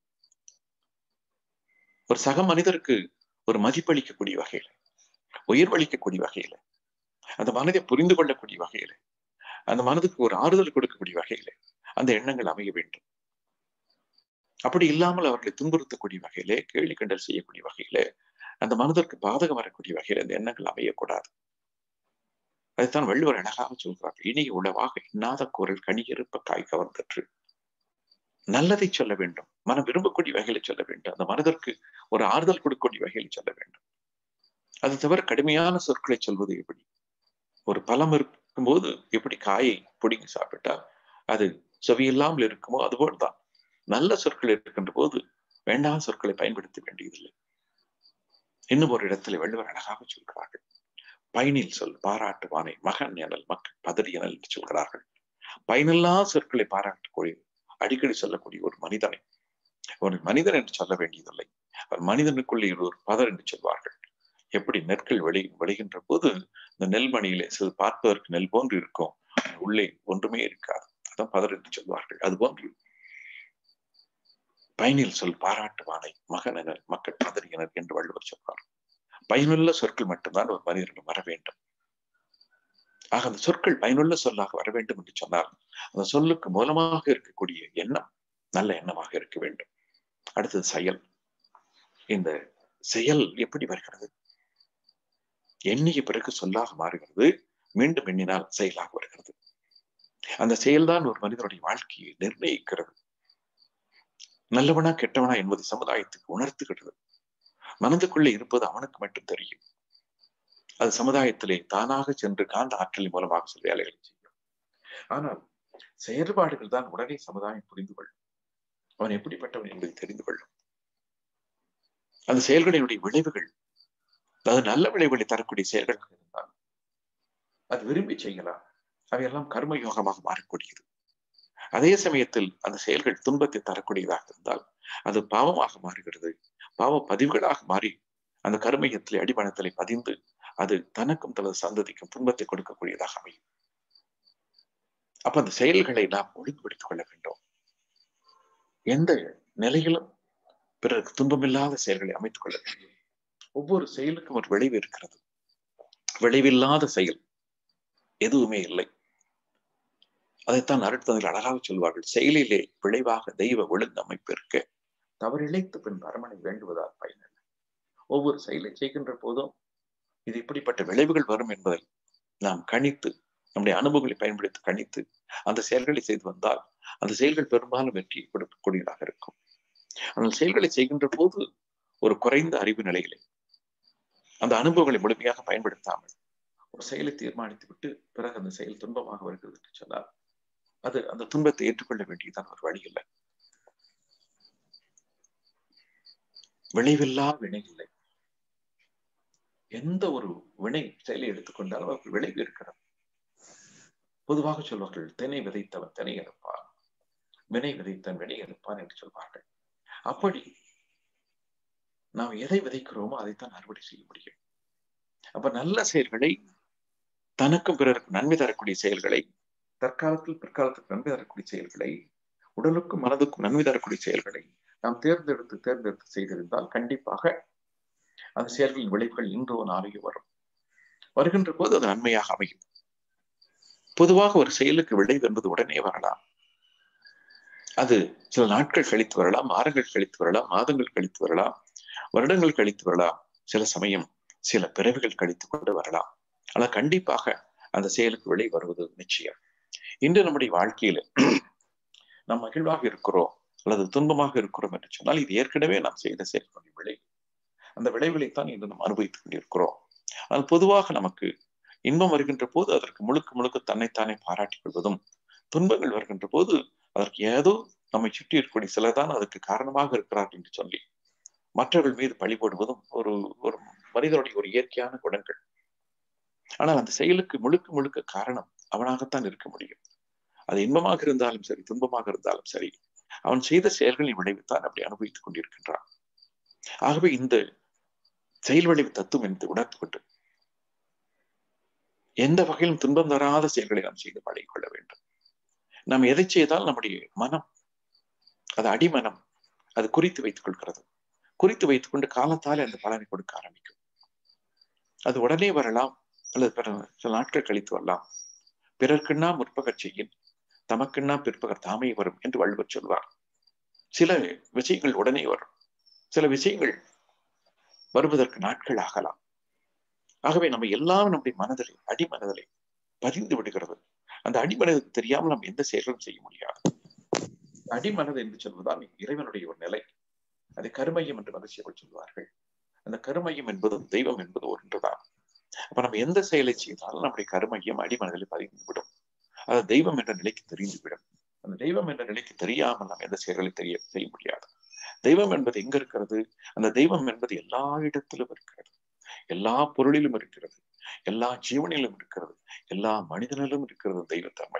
ஒரு சக மனிதருக்கு ஒரு மதிப்பளிக்கக்கூடிய வகையில உயர்வளிக்கக்கூடிய வகையில அந்த மனதை புரிந்து கொள்ளக்கூடிய வகையில அந்த மனதுக்கு ஒரு ஆறுதல் கொடுக்கக்கூடிய வகையில அந்த எண்ணங்கள் அமைய வேண்டும் அப்படி இல்லாமல் அவர்களை துன்புறுத்தக்கூடிய வகையிலே கேள்வி கண்டல் செய்யக்கூடிய வகையில அந்த மனதிற்கு பாதகம் வரக்கூடிய வகையில அந்த எண்ணங்கள் அமையக்கூடாது அதைத்தான் வள்ளுவர் அழகாக சொல்கிறார் இனிய உளவாக இன்னாத குரல் கனியிருப்ப காய் கவர்ந்தற்று நல்லதை சொல்ல வேண்டும் மனம் விரும்பக்கூடிய வகையில சொல்ல வேண்டும் அந்த மனதிற்கு ஒரு ஆறுதல் கொடுக்கக்கூடிய வகையில் சொல்ல வேண்டும் அது தவிர கடுமையான சொற்களை சொல்வது எப்படி ஒரு பழம் இருக்கும்போது எப்படி காயை பிடிங்கி சாப்பிட்டா அது செவியில்லாமல் இருக்குமோ அதுபோல்தான் நல்ல சொற்கள் இருக்கின்ற போது வேண்டாம் சொற்களை பயன்படுத்த வேண்டியதில்லை இன்னும் ஒரு இடத்துல வள்ளுவர் அழகாக சொல்கிறார்கள் பயனில் சொல் பாராட்டுவானை மகன் எனல் மக்கள் பதறி எனல் என்று சொல்கிறார்கள் பயனில்லா சொற்களை பாராட்டக்கூடிய அடிக்கடி சொல்லக்கூடிய ஒரு மனிதனை ஒரு மனிதன் என்று சொல்ல வேண்டியதில்லை அவர் மனிதனுக்குள்ளே ஒரு பதர் என்று சொல்வார்கள் எப்படி நெற்கள் வெளி விளைகின்ற போது இந்த நெல்மணியிலே சில பார்ப்பதற்கு நெல் போன்று இருக்கும் உள்ளே ஒன்றுமே இருக்காது அதான் பதர் என்று சொல்வார்கள் அது போன்று பயனில் சொல் பாராட்டுவானை மகன் என மக்கள் பதறியனர் என்று வள்ளுவர் சொல்வார் பயனுள்ள சொற்கள் மட்டும்தான் ஒரு மனிதனிடம் வர வேண்டும் ஆக அந்த சொற்கள் பயனுள்ள சொல்லாக வர வேண்டும் என்று சொன்னால் அந்த சொல்லுக்கு மூலமாக இருக்கக்கூடிய எண்ணம் நல்ல எண்ணமாக இருக்க வேண்டும் அடுத்தது செயல் இந்த செயல் எப்படி வருகிறது எண்ணிய பிறகு சொல்லாக மாறுகிறது மீண்டும் எண்ணினால் செயலாக வருகிறது அந்த செயல்தான் ஒரு மனிதனுடைய வாழ்க்கையை நிர்ணயிக்கிறது நல்லவனா கெட்டவனா என்பது சமுதாயத்துக்கு உணர்த்துகிறது மனதுக்குள்ளே இருப்பது அவனுக்கு மட்டும் தெரியும் அது சமுதாயத்திலே தானாக சென்று காந்த ஆற்றலின் மூலமாக சில வேலைகளை செய்யும் ஆனால் செயல்பாடுகள் தான் உடனே சமுதாயம் புரிந்து கொள்ளும் அவன் எப்படிப்பட்டவன் என்பதை தெரிந்து கொள்ளும் அந்த செயல்களினுடைய விளைவுகள் அது நல்ல விளைவுகளை தரக்கூடிய செயல்களாக இருந்தால் அது விரும்பி செய்யலாம் அவையெல்லாம் கர்ம யோகமாக மாறக்கூடியது அதே சமயத்தில் அந்த செயல்கள் துன்பத்தை தரக்கூடியதாக இருந்தால் அது பாவமாக மாறுகிறது பாவ பதிவுகளாக மாறி அந்த கருமையத்திலே அடிமனத்திலே பதிந்து அது தனக்கும் தனது சந்ததிக்கும் துன்பத்தை கொடுக்கக்கூடியதாக அமையும் அப்ப அந்த செயல்களை நாம் ஒழுங்குபடுத்திக் கொள்ள வேண்டும் எந்த நிலையிலும் பிறருக்கு துன்பமில்லாத செயல்களை அமைத்துக் கொள்ள வேண்டும் ஒவ்வொரு செயலுக்கும் ஒரு விளைவு இருக்கிறது விளைவில்லாத செயல் எதுவுமே இல்லை அதைத்தான் அருட்தந்தில் அழகாக சொல்வார்கள் செயலிலே விளைவாக தெய்வ ஒழுங்கு அமைப்பு இருக்க தவறிழைத்து பின் அரமனை வேண்டுவதால் பயனில்லை ஒவ்வொரு செயலை செய்கின்ற போதும் இது இப்படிப்பட்ட விளைவுகள் வரும் என்பதை நாம் கணித்து நம்முடைய அனுபவங்களை பயன்படுத்தி கணித்து அந்த செயல்களை செய்து வந்தால் அந்த செயல்கள் பெரும்பாலும் வெற்றி கொடுக்கக்கூடியதாக இருக்கும் அந்த செயல்களை செய்கின்ற போது ஒரு குறைந்த அறிவு நிலையிலே அந்த அனுபவங்களை முழுமையாக பயன்படுத்தாமல் ஒரு செயலை தீர்மானித்து விட்டு பிறகு அந்த செயல் துன்பமாக வருகிறது என்று சொன்னால் அது அந்த துன்பத்தை ஏற்றுக்கொள்ள வேண்டியதான் ஒரு வழி இல்லை விளைவில்லா வினை இல்லை எந்த ஒரு வினை செயலை எடுத்துக்கொண்டாலும் அவருக்கு விளைவு இருக்கிறது பொதுவாக சொல்வார்கள் தினை விதைத்தவன் தினை எடுப்பான் வினை விதைத்தவன் வினை எடுப்பான் என்று சொல்வார்கள் அப்படி நாம் எதை விதைக்கிறோமோ அதைத்தான் அறுவடை செய்ய முடியும் அப்ப நல்ல செயல்களை தனக்கும் பிறருக்கும் நன்மை தரக்கூடிய செயல்களை தற்காலத்தில் பிற்காலத்துக்கு நன்மை தரக்கூடிய செயல்களை உடலுக்கும் மனதுக்கும் நன்மை தரக்கூடிய செயல்களை நாம் தேர்ந்தெடுத்து தேர்ந்தெடுத்து செய்திருந்தால் கண்டிப்பாக அந்த செயல்களின் விளைவுகள் இன்றோ நாளையோ வரும் வருகின்ற போது அது நன்மையாக அமையும் பொதுவாக ஒரு செயலுக்கு விளைவு என்பது உடனே வரலாம் அது சில நாட்கள் கழித்து வரலாம் வாரங்கள் கழித்து வரலாம் மாதங்கள் கழித்து வரலாம் வருடங்கள் கழித்து வரலாம் சில சமயம் சில பிறவிகள் கழித்து கொண்டு வரலாம் ஆனால் கண்டிப்பாக அந்த செயலுக்கு விளை வருவது நிச்சயம் இன்று நம்முடைய வாழ்க்கையில நாம் மகிழ்வாக இருக்கிறோம் அல்லது துன்பமாக இருக்கிறோம் என்று சொன்னால் இது ஏற்கனவே நாம் செய்த செயல்களுடைய விளைவு அந்த விளைவுகளைத்தான் இன்று நாம் அனுபவித்துக் கொண்டிருக்கிறோம் ஆனால் பொதுவாக நமக்கு இன்பம் வருகின்ற போது அதற்கு முழுக்க முழுக்க தன்னைத்தானே பாராட்டிக் கொள்வதும் துன்பங்கள் வருகின்ற போது அதற்கு ஏதோ நம்மை சுற்றி இருக்கக்கூடிய சிலர்தான் அதற்கு காரணமாக இருக்கிறார்கள் என்று சொல்லி மற்றவர்கள் மீது பழி போடுவதும் ஒரு ஒரு மனிதனுடைய ஒரு இயற்கையான குணங்கள் ஆனால் அந்த செயலுக்கு முழுக்க முழுக்க காரணம் அவனாகத்தான் இருக்க முடியும் அது இன்பமாக இருந்தாலும் சரி துன்பமாக இருந்தாலும் சரி அவன் செய்த செயல்களின் விளைவுத்தான் அப்படி அனுபவித்துக் கொண்டிருக்கின்றான் ஆகவே இந்த செயல் விளைவு தத்துவம் என்று உணர்ந்து கொண்டு எந்த வகையிலும் துன்பம் தராத செயல்களை நாம் செய்து பழகிக்கொள்ள வேண்டும் நாம் எதை செய்தால் நம்முடைய மனம் அது அடிமனம் அது குறித்து வைத்துக் கொள்கிறது குறித்து வைத்துக் கொண்டு காலத்தாலே அந்த பலனை கொடுக்க ஆரம்பிக்கும் அது உடனே வரலாம் அல்லது பிற சில நாட்கள் கழித்து வரலாம் பிறர்க்குன்னா முற்பகச் செய்யின் தமக்குன்னா பிற்பகர் தாமே வரும் என்று வள்ளுவர் சொல்வார் சில விஷயங்கள் உடனே வரும் சில விஷயங்கள் வருவதற்கு நாட்கள் ஆகலாம் ஆகவே நம்ம எல்லாம் நம்முடைய மனதிலே அடிமனதிலே பதிந்து விடுகிறது அந்த அடிமனதுக்கு தெரியாமல் நம்ம எந்த செயல்களும் செய்ய முடியாது அடிமனது என்று சொல்வதால் இறைவனுடைய ஒரு நிலை அதை கருமையம் என்று மகிழ்ச்சியர்கள் சொல்வார்கள் அந்த கருமையம் என்பதும் தெய்வம் என்பது ஒன்றுதான் அப்ப நம்ம எந்த செயலை செய்தாலும் நம்முடைய கருமையம் அடிமனதில் பதிந்து விடும் அது தெய்வம் என்ற நிலைக்கு தெரிந்துவிடும் அந்த தெய்வம் என்ற நிலைக்கு தெரியாமல் நாம் எந்த செயல்களை தெரிய செய்ய முடியாது தெய்வம் என்பது எங்க இருக்கிறது அந்த தெய்வம் என்பது எல்லா இடத்திலும் இருக்கிறது எல்லா பொருளிலும் இருக்கிறது எல்லா ஜீவனிலும் இருக்கிறது எல்லா மனிதனிலும் இருக்கிறது தெய்வத்தன்மை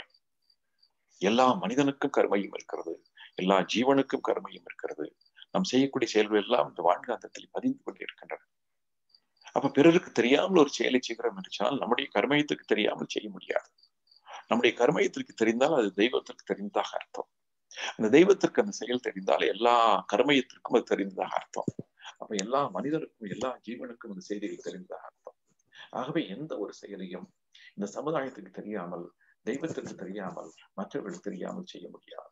எல்லா மனிதனுக்கும் கருமையும் இருக்கிறது எல்லா ஜீவனுக்கும் கருமையும் இருக்கிறது நாம் செய்யக்கூடிய செயல்கள் எல்லாம் இந்த வாழ்காந்தத்தில் பதிந்து கொண்டு இருக்கின்றன அப்ப பிறருக்கு தெரியாமல் ஒரு செயலை செய்கிறோம் என்று சொன்னால் நம்முடைய கர்மயத்துக்கு தெரியாமல் செய்ய முடியாது நம்முடைய கர்மயத்திற்கு தெரிந்தால் அது தெய்வத்திற்கு தெரிந்ததாக அர்த்தம் அந்த தெய்வத்திற்கு அந்த செயல் தெரிந்தால் எல்லா கர்மயத்திற்கும் அது தெரிந்ததாக அர்த்தம் அப்ப எல்லா மனிதருக்கும் எல்லா ஜீவனுக்கும் அந்த செய்திகள் தெரிந்ததாக அர்த்தம் ஆகவே எந்த ஒரு செயலையும் இந்த சமுதாயத்துக்கு தெரியாமல் தெய்வத்திற்கு தெரியாமல் மற்றவர்களுக்கு தெரியாமல் செய்ய முடியாது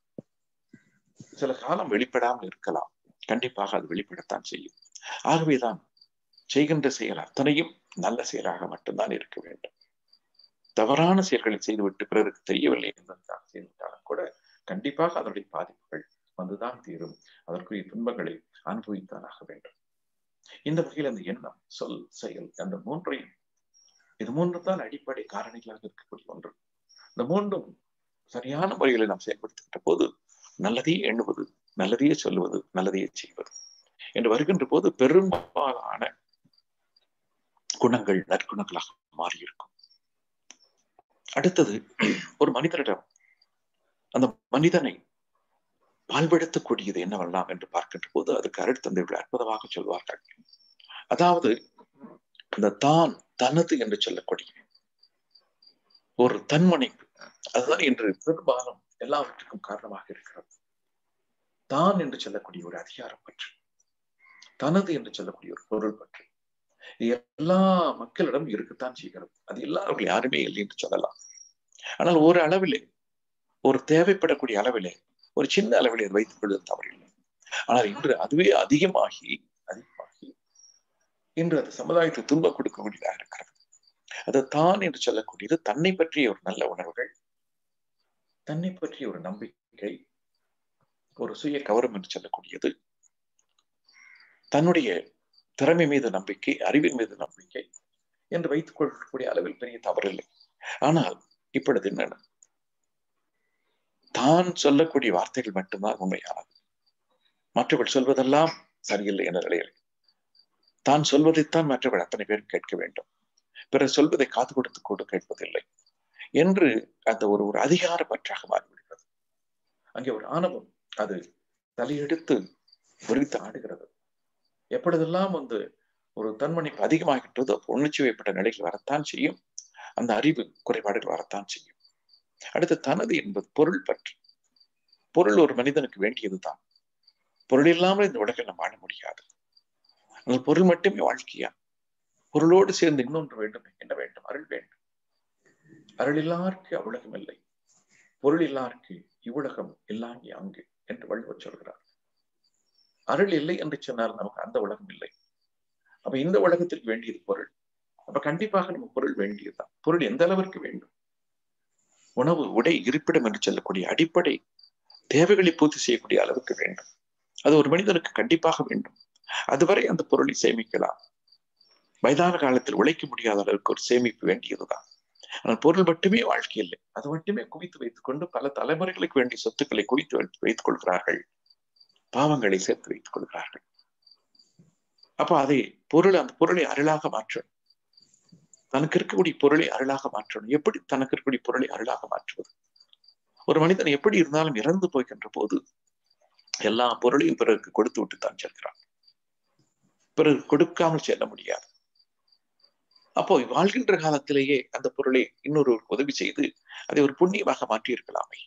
சில காலம் வெளிப்படாமல் இருக்கலாம் கண்டிப்பாக அது வெளிப்படத்தான் செய்யும் ஆகவேதான் செய்கின்ற செயல் அத்தனையும் நல்ல செயலாக மட்டும்தான் இருக்க வேண்டும் தவறான செயல்களை செய்துவிட்டு பிறருக்கு தெரியவில்லை என்பதற்காக செய்துவிட்டாலும் கூட கண்டிப்பாக அதனுடைய பாதிப்புகள் வந்துதான் தீரும் அதற்குரிய துன்பங்களை அனுபவித்தான் ஆக வேண்டும் இந்த வகையில் அந்த எண்ணம் சொல் செயல் அந்த மூன்றையும் இது மூன்று தான் அடிப்படை காரணிகளாக இருக்கக்கூடிய ஒன்று இந்த மூன்றும் சரியான முறைகளை நாம் செயல்படுத்துகின்ற போது நல்லதையே எண்ணுவது நல்லதையே சொல்லுவது நல்லதையே செய்வது என்று வருகின்ற போது பெரும்பாலான குணங்கள் நற்குணங்களாக மாறியிருக்கும் அடுத்தது ஒரு மனிதனிடம் அந்த மனிதனை வாழ்வெடுத்தக்கூடியது என்னவெல்லாம் என்று பார்க்கின்ற போது அதுக்கு அருட்தந்தை அற்புதமாக சொல்வார்கள் அதாவது இந்த தான் தனது என்று சொல்லக்கூடிய ஒரு தன்மணிப்பு அதுதான் இன்று பெரும்பாலும் எல்லாவற்றுக்கும் காரணமாக இருக்கிறது தான் என்று சொல்லக்கூடிய ஒரு அதிகாரம் பற்றி தனது என்று சொல்லக்கூடிய ஒரு பொருள் பற்றி இது எல்லா மக்களிடம் இருக்கத்தான் செய்கிறது அது எல்லாருக்கும் யாருமே இல்லை என்று சொல்லலாம் ஆனால் ஒரு அளவிலே ஒரு தேவைப்படக்கூடிய அளவிலே ஒரு சின்ன அளவிலே அது வைத்துக் கொள்வது தவறில்லை ஆனால் இன்று அதுவே அதிகமாகி அதிகமாகி இன்று அது சமுதாயத்தை துன்பம் கொடுக்கக்கூடியதாக இருக்கிறது அது தான் என்று சொல்லக்கூடியது தன்னை பற்றிய ஒரு நல்ல உணர்வுகள் தன்னை பற்றிய ஒரு நம்பிக்கை ஒரு சுய கவரம் என்று சொல்லக்கூடியது தன்னுடைய திறமை மீது நம்பிக்கை அறிவின் மீது நம்பிக்கை என்று வைத்துக் கொள்ளக்கூடிய அளவில் பெரிய தவறில்லை ஆனால் இப்பொழுது என்னென்ன தான் சொல்லக்கூடிய வார்த்தைகள் மட்டும்தான் உண்மையானது மற்றவர்கள் சொல்வதெல்லாம் சரியில்லை என்ற நிலையில் தான் சொல்வதைத்தான் மற்றவர்கள் அத்தனை பேரும் கேட்க வேண்டும் பிறர் சொல்வதை காது கொடுத்து கூட கேட்பதில்லை என்று அந்த ஒரு ஒரு அதிகார பற்றாக மாறிவிடுகிறது அங்கே ஒரு ஆணவம் அது தலையெடுத்து விரித்து ஆடுகிறது எப்பொழுதெல்லாம் வந்து ஒரு தன்மணிப்பு அதிகமாகின்றதோ உணர்ச்சி வைப்பட்ட நிலைகள் வரத்தான் செய்யும் அந்த அறிவு குறைபாடுகள் வரத்தான் செய்யும் அடுத்து தனது என்பது பொருள் பற்றி பொருள் ஒரு மனிதனுக்கு வேண்டியதுதான் பொருள் இல்லாமல் இந்த உலகில் நாம் வாழ முடியாது அந்த பொருள் மட்டுமே வாழ்க்கையா பொருளோடு சேர்ந்து இன்னொன்று வேண்டும் என்ன வேண்டும் அருள் வேண்டும் அருள் இல்லாருக்கு அவ்வுலகம் இல்லை பொருள் இல்லாருக்கு இவ்வுலகம் இல்லாங்கி அங்கு என்று வள்ளுவர் சொல்கிறார் அருள் இல்லை என்று சொன்னால் நமக்கு அந்த உலகம் இல்லை அப்ப இந்த உலகத்திற்கு வேண்டியது பொருள் அப்ப கண்டிப்பாக நம்ம பொருள் வேண்டியதுதான் பொருள் எந்த அளவிற்கு வேண்டும் உணவு உடை இருப்பிடம் என்று சொல்லக்கூடிய அடிப்படை தேவைகளை பூர்த்தி செய்யக்கூடிய அளவுக்கு வேண்டும் அது ஒரு மனிதனுக்கு கண்டிப்பாக வேண்டும் அதுவரை அந்த பொருளை சேமிக்கலாம் வயதான காலத்தில் உழைக்க முடியாத அளவுக்கு ஒரு சேமிப்பு வேண்டியதுதான் ஆனால் பொருள் மட்டுமே வாழ்க்கை இல்லை அது மட்டுமே குவித்து வைத்துக் கொண்டு பல தலைமுறைகளுக்கு வேண்டிய சொத்துக்களை குவித்து வைத்துக் கொள்கிறார்கள் பாவங்களை சேர்த்து வைத்துக் கொள்கிறார்கள் அப்ப அதை பொருள் அந்த பொருளை அருளாக மாற்றணும் தனக்கு இருக்கக்கூடிய பொருளை அருளாக மாற்றணும் எப்படி தனக்கு இருக்கக்கூடிய பொருளை அருளாக மாற்றுவது ஒரு மனிதன் எப்படி இருந்தாலும் இறந்து போய்கின்ற போது எல்லா பொருளையும் பிறருக்கு கொடுத்து விட்டு தான் செல்கிறான் பிறகு கொடுக்காமல் செல்ல முடியாது அப்போ வாழ்கின்ற காலத்திலேயே அந்த பொருளை இன்னொரு உதவி செய்து அதை ஒரு புண்ணியமாக மாற்றி இருக்கலாமே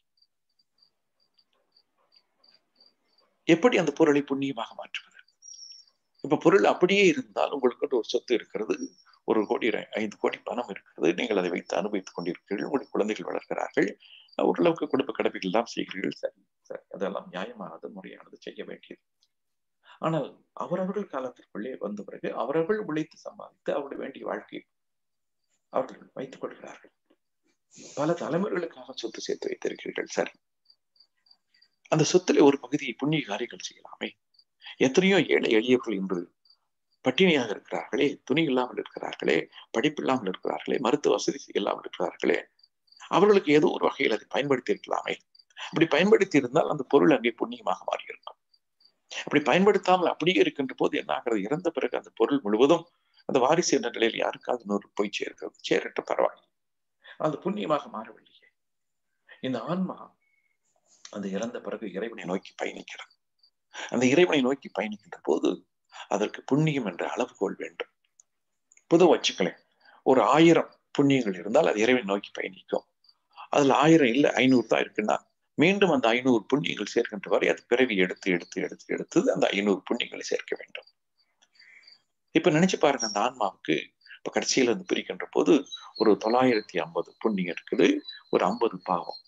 எப்படி அந்த பொருளை புண்ணியமாக மாற்றுவது இப்ப பொருள் அப்படியே இருந்தால் உங்களுக்கு ஒரு சொத்து இருக்கிறது ஒரு கோடி ஐந்து கோடி பணம் இருக்கிறது நீங்கள் அதை வைத்து அனுபவித்துக் கொண்டிருக்கிறீர்கள் உங்களுடைய குழந்தைகள் வளர்க்கிறார்கள் ஓரளவுக்கு குடும்ப கடமைகள் எல்லாம் செய்கிறீர்கள் சரி சரி அதெல்லாம் நியாயமானது முறையானது செய்ய வேண்டியது ஆனால் அவரவர்கள் காலத்திற்குள்ளே வந்த பிறகு அவரவர்கள் உழைத்து சம்பாதித்து அவருடைய வேண்டிய வாழ்க்கையை அவர்கள் வைத்துக் கொள்கிறார்கள் பல தலைமுறைகளுக்காக சொத்து சேர்த்து வைத்திருக்கிறீர்கள் சரி அந்த சொத்துல ஒரு பகுதியை புண்ணிய காரியங்கள் செய்யலாமே எத்தனையோ ஏழை எளியவர்கள் இன்று பட்டினியாக இருக்கிறார்களே துணி இல்லாமல் இருக்கிறார்களே படிப்பு இல்லாமல் இருக்கிறார்களே மருத்துவ வசதி இல்லாமல் இருக்கிறார்களே அவர்களுக்கு ஏதோ ஒரு வகையில் அதை பயன்படுத்தி இருக்கலாமே அப்படி பயன்படுத்தி இருந்தால் அந்த பொருள் அங்கே புண்ணியமாக மாறியிருக்கும் அப்படி பயன்படுத்தாமல் அப்படியே இருக்கின்ற போது என்ன ஆகிறது இறந்த பிறகு அந்த பொருள் முழுவதும் அந்த வாரிசு என்ற நிலையில் யாருக்காவது இன்னொரு போய் சேர்க்கிறது சேரட்ட பரவாயில்லை அது புண்ணியமாக மாறவில்லையே இந்த ஆன்மா அந்த இறந்த பிறகு இறைவனை நோக்கி பயணிக்கிறது அந்த இறைவனை நோக்கி பயணிக்கின்ற போது அதற்கு புண்ணியம் என்ற அளவுகோல் வேண்டும் புது வச்சுக்களேன் ஒரு ஆயிரம் புண்ணியங்கள் இருந்தால் அது இறைவனை நோக்கி பயணிக்கும் அதுல ஆயிரம் இல்லை ஐநூறு தான் இருக்குன்னா மீண்டும் அந்த ஐநூறு புண்ணியங்கள் சேர்க்கின்ற வரை அது பிறவி எடுத்து எடுத்து எடுத்து எடுத்து அந்த ஐநூறு புண்ணியங்களை சேர்க்க வேண்டும் இப்ப நினைச்சு பாருங்க அந்த ஆன்மாவுக்கு இப்ப கடைசியில இருந்து பிரிக்கின்ற போது ஒரு தொள்ளாயிரத்தி ஐம்பது புண்ணியம் இருக்குது ஒரு ஐம்பது பாவம்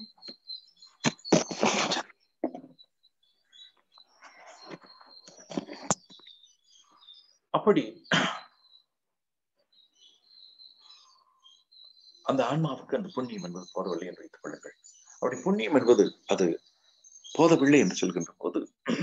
அப்படி அந்த ஆன்மாவுக்கு அந்த புண்ணியம் என்பது போதவில்லை என்று வைத்துக் கொள்ளுங்கள் அப்படி புண்ணியம் என்பது அது போதவில்லை என்று சொல்கின்ற போது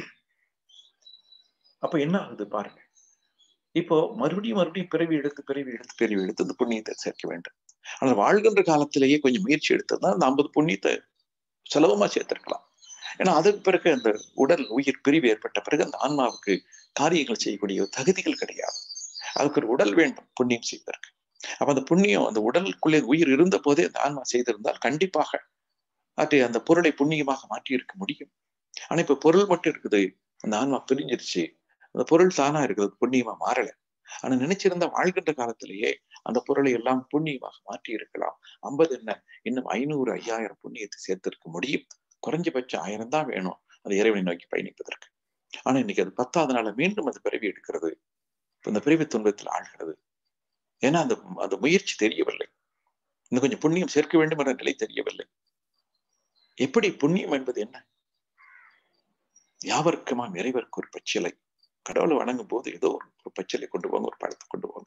அப்ப என்ன ஆகுது பாருங்க இப்போ மறுபடியும் மறுபடியும் பிறவி எடுத்து பிறவி எடுத்து பிறவி எடுத்து அந்த புண்ணியத்தை சேர்க்க வேண்டும் ஆனால் வாழ்கின்ற காலத்திலேயே கொஞ்சம் முயற்சி எடுத்ததுனா அந்த ஐம்பது புண்ணியத்தை சுலபமா சேர்த்திருக்கலாம் ஏன்னா அதற்கு பிறகு அந்த உடல் உயிர் பிரிவு ஏற்பட்ட பிறகு அந்த ஆன்மாவுக்கு காரியங்கள் செய்யக்கூடிய தகுதிகள் கிடையாது அதுக்கு ஒரு உடல் வேண்டும் புண்ணியம் செய்வதற்கு அப்ப அந்த புண்ணியம் அந்த உடலுக்குள்ளே உயிர் இருந்த போதே அந்த ஆன்மா செய்திருந்தால் கண்டிப்பாக அது அந்த பொருளை புண்ணியமாக மாற்றி இருக்க முடியும் ஆனா இப்ப பொருள் மட்டும் இருக்குது அந்த ஆன்மா பிரிஞ்சிருச்சு அந்த பொருள் தானா இருக்குது புண்ணியமா மாறல ஆனா நினைச்சிருந்தா வாழ்கின்ற காலத்திலேயே அந்த பொருளை எல்லாம் புண்ணியமாக மாற்றி இருக்கலாம் ஐம்பது என்ன இன்னும் ஐநூறு ஐயாயிரம் புண்ணியத்தை சேர்த்திருக்க முடியும் குறைஞ்சபட்சம் ஆயிரம் தான் வேணும் அந்த இறைவனை நோக்கி பயணிப்பதற்கு ஆனா இன்னைக்கு அது பத்தாவதுனால மீண்டும் அது பிறவி எடுக்கிறது இந்த பிறவி துன்பத்தில் ஆழ்கிறது ஏன்னா அந்த அந்த முயற்சி தெரியவில்லை இன்னும் கொஞ்சம் புண்ணியம் சேர்க்க வேண்டும் என்ற நிலை தெரியவில்லை எப்படி புண்ணியம் என்பது என்ன யாவருக்குமா நிறைவருக்கு ஒரு பச்சிலை கடவுளை வணங்கும் போது ஏதோ ஒரு ஒரு பச்சிலை கொண்டு போங்க ஒரு பழத்தை கொண்டு போங்க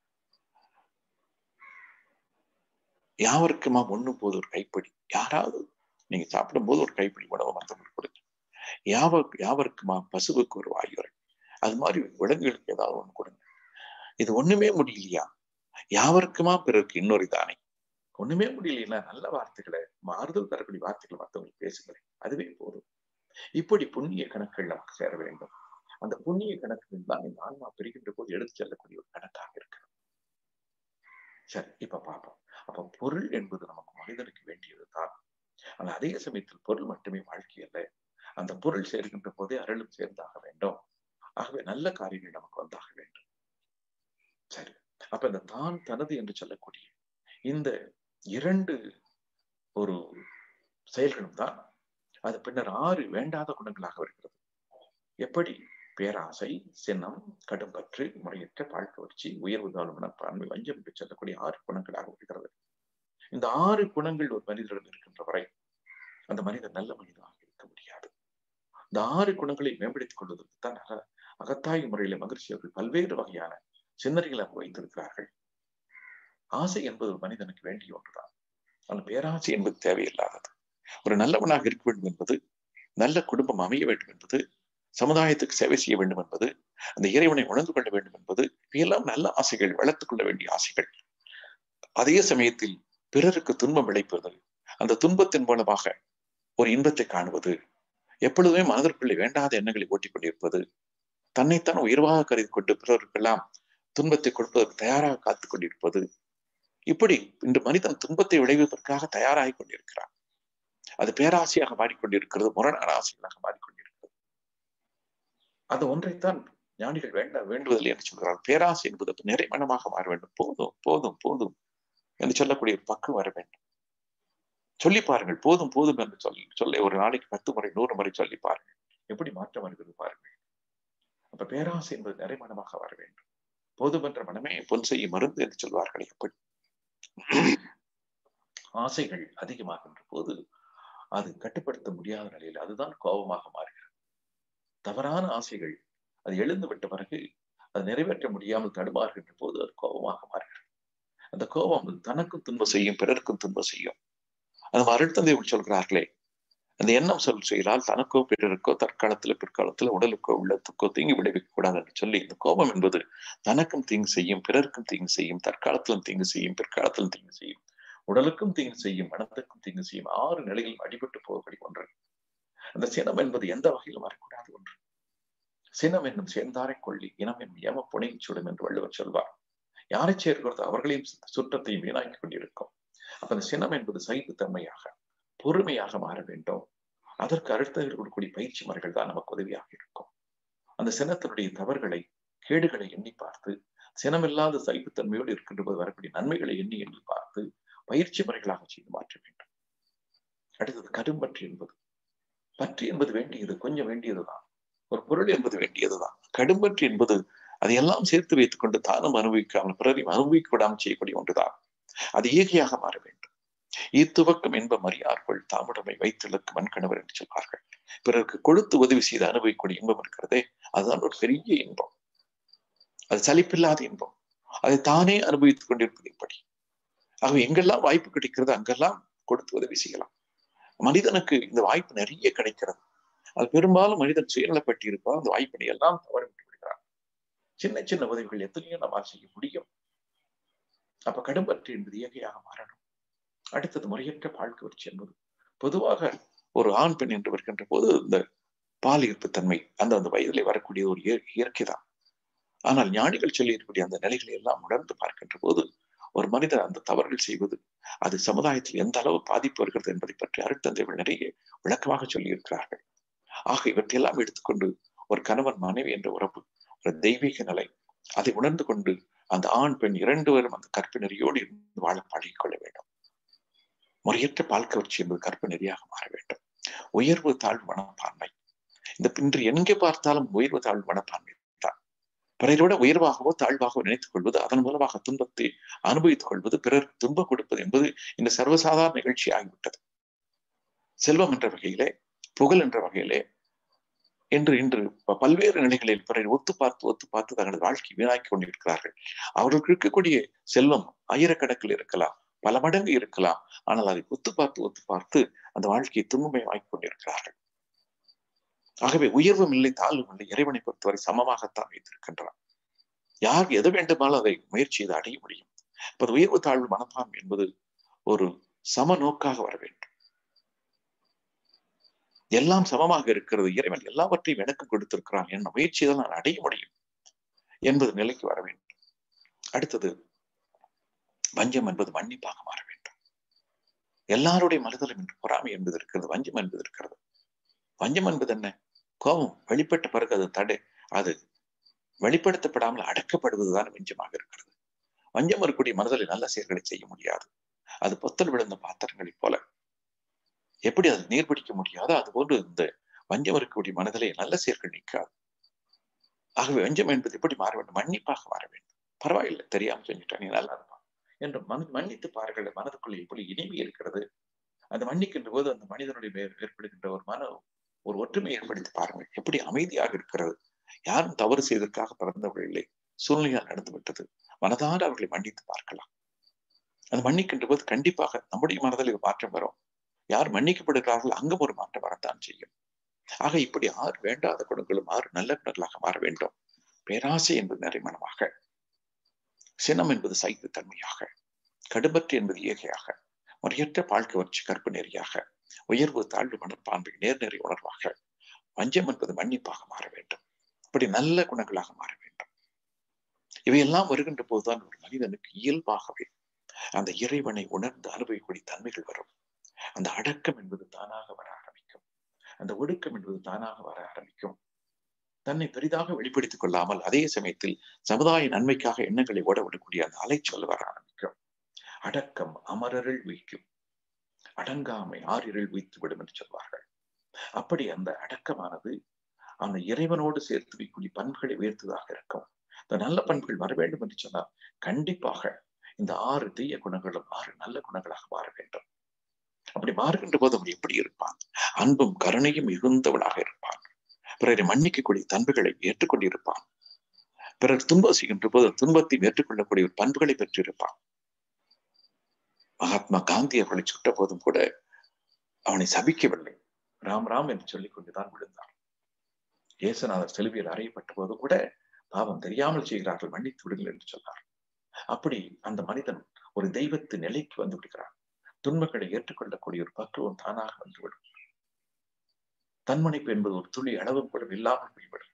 யாவருக்குமா உண்ணும் போது ஒரு கைப்பிடி யாராவது நீங்க சாப்பிடும் போது ஒரு கைப்பிடி உணவு மற்றவங்களுக்கு கொடுங்க யாவ யாவருக்குமா பசுவுக்கு ஒரு வாயுரை அது மாதிரி விலங்குகளுக்கு ஏதாவது ஒண்ணு கொடுங்க இது ஒண்ணுமே முடியலையா யாவருக்குமா பிறருக்கு இன்னொரு தானே ஒண்ணுமே முடியலையா நல்ல வார்த்தைகளை மாறுதல் தரக்கூடிய வார்த்தைகளை மற்றவங்களுக்கு பேசுங்களேன் அதுவே போதும் இப்படி புண்ணிய கணக்குகள் நமக்கு சேர வேண்டும் அந்த புண்ணிய கணக்குகள் தான் இந்த ஆன்மா பிரிக்கின்ற போது எடுத்து செல்லக்கூடிய ஒரு கணக்காக இருக்கு சரி இப்ப பார்ப்போம் அப்ப பொருள் என்பது நமக்கு மனிதனுக்கு வேண்டியது தான் ஆனால் அதே சமயத்தில் பொருள் மட்டுமே வாழ்க்கை அல்ல அந்த பொருள் சேர்கின்ற போதே அருளும் சேர்ந்தாக வேண்டும் ஆகவே நல்ல காரியங்கள் நமக்கு வந்தாக வேண்டும் சரி அப்ப இந்த தான் தனது என்று சொல்லக்கூடிய இந்த இரண்டு ஒரு செயல்களும் தான் அது பின்னர் ஆறு வேண்டாத குணங்களாக வருகிறது எப்படி பேராசை சின்னம் கடும்பற்று முறையற்ற பாழ்கவர்ச்சி உயர்வு தாழ்வு மனப்பான்மை வஞ்சம் என்று சொல்லக்கூடிய ஆறு குணங்களாக வருகிறது இந்த ஆறு குணங்கள் ஒரு மனிதரிடம் இருக்கின்ற வரை அந்த மனிதர் நல்ல மனிதனாக இருக்க முடியாது இந்த ஆறு குணங்களை மேம்படுத்திக் கொள்வதற்கு தான் அக அகத்தாய் முறையில மகிழ்ச்சி அவர்கள் பல்வேறு வகையான சிந்தனைகளை வைத்திருக்கிறார்கள் ஆசை என்பது ஒரு மனிதனுக்கு வேண்டிய ஒன்றுதான் ஆனால் பேராசை என்பது தேவையில்லாதது ஒரு நல்லவனாக இருக்க வேண்டும் என்பது நல்ல குடும்பம் அமைய வேண்டும் என்பது சமுதாயத்துக்கு சேவை செய்ய வேண்டும் என்பது அந்த இறைவனை உணர்ந்து கொள்ள வேண்டும் என்பது இவையெல்லாம் நல்ல ஆசைகள் வளர்த்துக் கொள்ள வேண்டிய ஆசைகள் அதே சமயத்தில் பிறருக்கு துன்பம் விளைப்பது அந்த துன்பத்தின் மூலமாக ஒரு இன்பத்தை காணுவது எப்பொழுதுமே மனதிற்குள்ளே வேண்டாத எண்ணங்களை ஓட்டிக் கொண்டிருப்பது தன்னைத்தான் உயர்வாக கருதி கொண்டு பிறருக்கெல்லாம் துன்பத்தை கொடுப்பதற்கு தயாராக காத்துக் கொண்டிருப்பது இப்படி இன்று மனிதன் துன்பத்தை விளைவதற்காக தயாராகி கொண்டிருக்கிறான் அது பேராசையாக மாறிக்கொண்டிருக்கிறது முரணான ஆசைகளாக மாறிக்கொண்டிருக்கிறது அது ஒன்றைத்தான் ஞானிகள் வேண்ட வேண்டுவதில்லை என்று சொல்கிறார் பேராசை என்பது நிறைமணமாக மாற வேண்டும் போதும் போதும் போதும் என்று சொல்லக்கூடிய ஒரு பக்கம் வர வேண்டும் சொல்லி பாருங்கள் போதும் போதும் என்று சொல்லி சொல்ல ஒரு நாளைக்கு பத்து முறை நூறு முறை சொல்லி பாருங்கள் எப்படி மாற்றம் வருகிறது பாருங்கள் அப்ப பேராசை என்பது நிறைமணமாக வர வேண்டும் போதும் என்ற மனமே பொன் செய்யும் மருந்து என்று சொல்வார்கள் எப்படி ஆசைகள் அதிகமாகின்ற போது அது கட்டுப்படுத்த முடியாத நிலையில் அதுதான் கோபமாக மாறுகிறது தவறான ஆசைகள் அது எழுந்து விட்ட பிறகு அது நிறைவேற்ற முடியாமல் தடுமாறுகின்ற போது அது கோபமாக மாறுகிறது அந்த கோபம் தனக்கும் துன்பம் செய்யும் பிறருக்கும் துன்பம் செய்யும் அது அருட்தந்தை சொல்கிறார்களே அந்த எண்ணம் சொல் செய்தால் தனக்கோ பிறருக்கோ தற்காலத்துல பிற்காலத்துல உடலுக்கோ உள்ளத்துக்கோ தீங்கு விளைவிக்க கூடாது என்று சொல்லி இந்த கோபம் என்பது தனக்கும் தீங்கு செய்யும் பிறருக்கும் தீங்கு செய்யும் தற்காலத்திலும் தீங்கு செய்யும் பிற்காலத்திலும் தீங்கு செய்யும் உடலுக்கும் தீங்கு செய்யும் மனத்துக்கும் தீங்கு செய்யும் ஆறு நிலையில் அடிபட்டு போகக்கூடிய ஒன்று அந்த சினம் என்பது எந்த வகையிலும் வரக்கூடாது ஒன்று சினம் என்னும் சேர்ந்தாரை கொள்ளி இனம் என்னும் ஏம புனையும் சுடும் என்று வள்ளுவர் சொல்வார் யாரை சேர்க்கிறதோ அவர்களையும் சுற்றத்தையும் வீணாக்கி கொண்டிருக்கும் அப்ப அந்த சினம் என்பது சகிப்புத்தன்மையாக பொறுமையாக மாற வேண்டும் அதற்கு அடுத்த கொடுக்கக்கூடிய பயிற்சி முறைகள் தான் நமக்கு உதவியாக இருக்கும் அந்த சினத்தினுடைய தவறுகளை கேடுகளை எண்ணி பார்த்து சினமில்லாத சகிப்புத்தன்மையோடு இருக்கின்ற போது வரக்கூடிய நன்மைகளை எண்ணி எண்ணி பார்த்து பயிற்சி முறைகளாக செய்து மாற்ற வேண்டும் அடுத்தது கடும்பற்று என்பது பற்று என்பது வேண்டியது கொஞ்சம் வேண்டியதுதான் ஒரு பொருள் என்பது வேண்டியதுதான் கடும்பற்று என்பது அதையெல்லாம் சேர்த்து வைத்துக் கொண்டு தானும் அனுபவிக்காமல் பிறரையும் அனுபவிக்க விடாமல் செய்யக்கூடிய ஒன்றுதான் அது ஈகையாக மாற வேண்டும் இத்துவக்கம் என்ப மரியார்கள் தாமுடமை வைத்திழக்கு மண்கணவர் என்று சொல்வார்கள் பிறருக்கு கொழுத்து உதவி செய்து அனுபவிக்கூடிய இன்பம் இருக்கிறதே அதுதான் ஒரு பெரிய இன்பம் அது சலிப்பில்லாத இன்பம் அதை தானே அனுபவித்துக் கொண்டிருப்பது எப்படி ஆகவே எங்கெல்லாம் வாய்ப்பு கிடைக்கிறது அங்கெல்லாம் கொடுத்து உதவி செய்யலாம் மனிதனுக்கு இந்த வாய்ப்பு நிறைய கிடைக்கிறது அது பெரும்பாலும் மனிதன் சுயநலப்பட்டு இருப்பார் அந்த வாய்ப்பினை எல்லாம் தவறு விட்டு விடுகிறார் சின்ன சின்ன உதவிகள் எத்தனையோ நம்மால் செய்ய முடியும் அப்ப கடும்பற்று என்பது இயற்கையாக மாறணும் அடுத்தது முறையற்ற பாழ்க்கு வச்சு என்பது பொதுவாக ஒரு ஆண் பெண் என்று வருகின்ற போது இந்த பால் ஈர்ப்பு தன்மை அந்த அந்த வயதிலே வரக்கூடிய ஒரு இயற்கை தான் ஆனால் ஞானிகள் சொல்லி இருக்கக்கூடிய அந்த நிலைகளை எல்லாம் உணர்ந்து பார்க்கின்ற போது ஒரு மனிதர் அந்த தவறுகள் செய்வது அது சமுதாயத்தில் எந்த அளவு பாதிப்பு வருகிறது என்பதை பற்றி அருட்தந்தைகள் நிறைய விளக்கமாக சொல்லி இருக்கிறார்கள் ஆக இவற்றையெல்லாம் எடுத்துக்கொண்டு ஒரு கணவன் மனைவி என்ற உறவு ஒரு தெய்வீக நிலை அதை உணர்ந்து கொண்டு அந்த ஆண் பெண் இரண்டுவரும் அந்த கற்பு நெறியோடு இருந்து வாழ பழகிக்கொள்ள வேண்டும் முறையற்ற பால் கவர்ச்சி என்பது கற்பு நெறியாக மாற வேண்டும் உயர்வு தாழ்வு மனப்பான்மை இந்த இன்று எங்கே பார்த்தாலும் உயர்வு தாழ்வு மனப்பான்மை தான் பிறரை விட உயர்வாகவோ தாழ்வாகவோ நினைத்துக் கொள்வது அதன் மூலமாக துன்பத்தை அனுபவித்துக் கொள்வது பிறர் துன்பம் கொடுப்பது என்பது இந்த சர்வசாதாரண நிகழ்ச்சி ஆகிவிட்டது செல்வம் என்ற வகையிலே புகழ் என்ற வகையிலே என்று இன்று பல்வேறு நிலைகளில் பிறரை ஒத்து பார்த்து ஒத்து பார்த்து தங்களது வாழ்க்கை வீணாக்கி கொண்டிருக்கிறார்கள் அவர்களுக்கு இருக்கக்கூடிய செல்வம் ஆயிரக்கணக்கில் இருக்கலாம் பல மடங்கு இருக்கலாம் ஆனால் அதை ஒத்து பார்த்து ஒத்து பார்த்து அந்த வாழ்க்கையை துன்பமயமாக்கி கொண்டிருக்கிறார்கள் ஆகவே உயர்வும் இல்லை தாழ்வும் இல்லை இறைவனை பொறுத்தவரை சமமாகத்தான் வைத்திருக்கின்றான் யார் எது வேண்டுமானாலும் அதை முயற்சி செய்து அடைய முடியும் இப்போது உயர்வு தாழ்வு மனப்பான்மை என்பது ஒரு சம நோக்காக வர வேண்டும் எல்லாம் சமமாக இருக்கிறது இறைவன் எல்லாவற்றையும் எனக்கு கொடுத்திருக்கிறான் என்ன முயற்சியை நான் அடைய முடியும் என்பது நிலைக்கு வர வேண்டும் அடுத்தது வஞ்சம் என்பது மன்னிப்பாக மாற வேண்டும் எல்லாருடைய மனதிலும் இன்று பொறாமை என்பது இருக்கிறது வஞ்சம் என்பது இருக்கிறது வஞ்சம் என்பது என்ன கோபம் வெளிப்பட்ட பிறகு அது தடை அது வெளிப்படுத்தப்படாமல் அடக்கப்படுவதுதான் வஞ்சமாக இருக்கிறது வஞ்சம் இருக்கக்கூடிய மனதில் நல்ல செயல்களை செய்ய முடியாது அது பொத்தல் விழுந்த பாத்திரங்களைப் போல எப்படி அது நீர் பிடிக்க முடியாதோ அது போன்று இந்த வஞ்சம் இருக்கக்கூடிய மனதிலே நல்ல செயல்கள் நிற்காது ஆகவே வஞ்சம் என்பது எப்படி மாற வேண்டும் மன்னிப்பாக மாற வேண்டும் பரவாயில்லை தெரியாம செஞ்சுட்டா நீ நல்லா இருப்பான் என்று மன மன்னித்து பாருங்கள் மனதுக்குள்ள எப்படி இனிமை இருக்கிறது அந்த மன்னிக்கின்ற போது அந்த மனிதனுடைய ஏற்படுகின்ற ஒரு மன ஒரு ஒற்றுமை ஏற்படுத்தி பாருங்கள் எப்படி அமைதியாக இருக்கிறது யாரும் தவறு செய்ததற்காக பிறந்தவர்கள் இல்லை சூழ்நிலையால் நடந்து விட்டது மனதார அவர்களை மன்னித்து பார்க்கலாம் அது மன்னிக்கின்ற போது கண்டிப்பாக நம்முடைய மனதில் மாற்றம் வரும் யார் மன்னிக்கப்படுகிறார்கள் அங்கும் ஒரு மாற்றம் வரத்தான் செய்யும் ஆக இப்படி ஆறு வேண்டாத குணங்களும் ஆறு நல்ல குணங்களாக மாற வேண்டும் பேராசை என்பது நிறைமணமாக சினம் என்பது சைத்து தன்மையாக கடும்பற்று என்பது ஏகையாக முறையற்ற பாழ்க்கு வச்சு கற்பு நெறியாக உயர்வு தாழ்வு மனப்பான்மை நேர்நெறி உணர்வாக வஞ்சம் என்பது மன்னிப்பாக மாற வேண்டும் இப்படி நல்ல குணங்களாக மாற வேண்டும் இவையெல்லாம் வருகின்ற போதுதான் ஒரு மனிதனுக்கு இயல்பாகவே அந்த இறைவனை உணர்ந்து அனுபவிக்கூடிய தன்மைகள் வரும் அந்த அடக்கம் என்பது தானாக வர ஆரம்பிக்கும் அந்த ஒடுக்கம் என்பது தானாக வர ஆரம்பிக்கும் தன்னை பெரிதாக வெளிப்படுத்திக் கொள்ளாமல் அதே சமயத்தில் சமுதாய நன்மைக்காக எண்ணங்களை ஓடவிடக்கூடிய அந்த அலைச்சொல் வர ஆரம்பிக்கும் அடக்கம் அமரரில் வைக்கும் அடங்காமை ஆறிரில் வைத்து விடும் என்று சொல்வார்கள் அப்படி அந்த அடக்கமானது அந்த இறைவனோடு சேர்த்து வைக்கூடிய பண்புகளை உயர்த்துவதாக இருக்கும் இந்த நல்ல பண்புகள் வர வேண்டும் என்று சொன்னால் கண்டிப்பாக இந்த ஆறு தீய குணங்களும் ஆறு நல்ல குணங்களாக மாற வேண்டும் அப்படி மாறுகின்ற போது அவன் எப்படி இருப்பான் அன்பும் கருணையும் மிகுந்தவனாக இருப்பான் பிறரை மன்னிக்கக்கூடிய தன்மைகளை ஏற்றுக்கொண்டிருப்பான் பிறர் துன்பம் செய்கின்ற போது துன்பத்தை ஏற்றுக்கொள்ளக்கூடிய ஒரு பண்புகளை பெற்றிருப்பான் மகாத்மா காந்தி அவர்களை சுட்ட போதும் கூட அவனை சபிக்கவில்லை ராம் ராம் என்று சொல்லிக் கொண்டுதான் விழுந்தார் இயேசுநாதர் செலுவியில் அறையப்பட்ட போது கூட பாவம் தெரியாமல் செய்கிறார்கள் மன்னித்து விடுங்கள் என்று சொன்னார் அப்படி அந்த மனிதன் ஒரு தெய்வத்து நிலைக்கு வந்து விடுகிறான் துன்பங்களை ஏற்றுக்கொள்ளக்கூடிய ஒரு பக்குவம் தானாக வந்துவிடும் தன்மனைப்பு என்பது ஒரு துளி அளவும் கூட இல்லாமல் போய்விடும்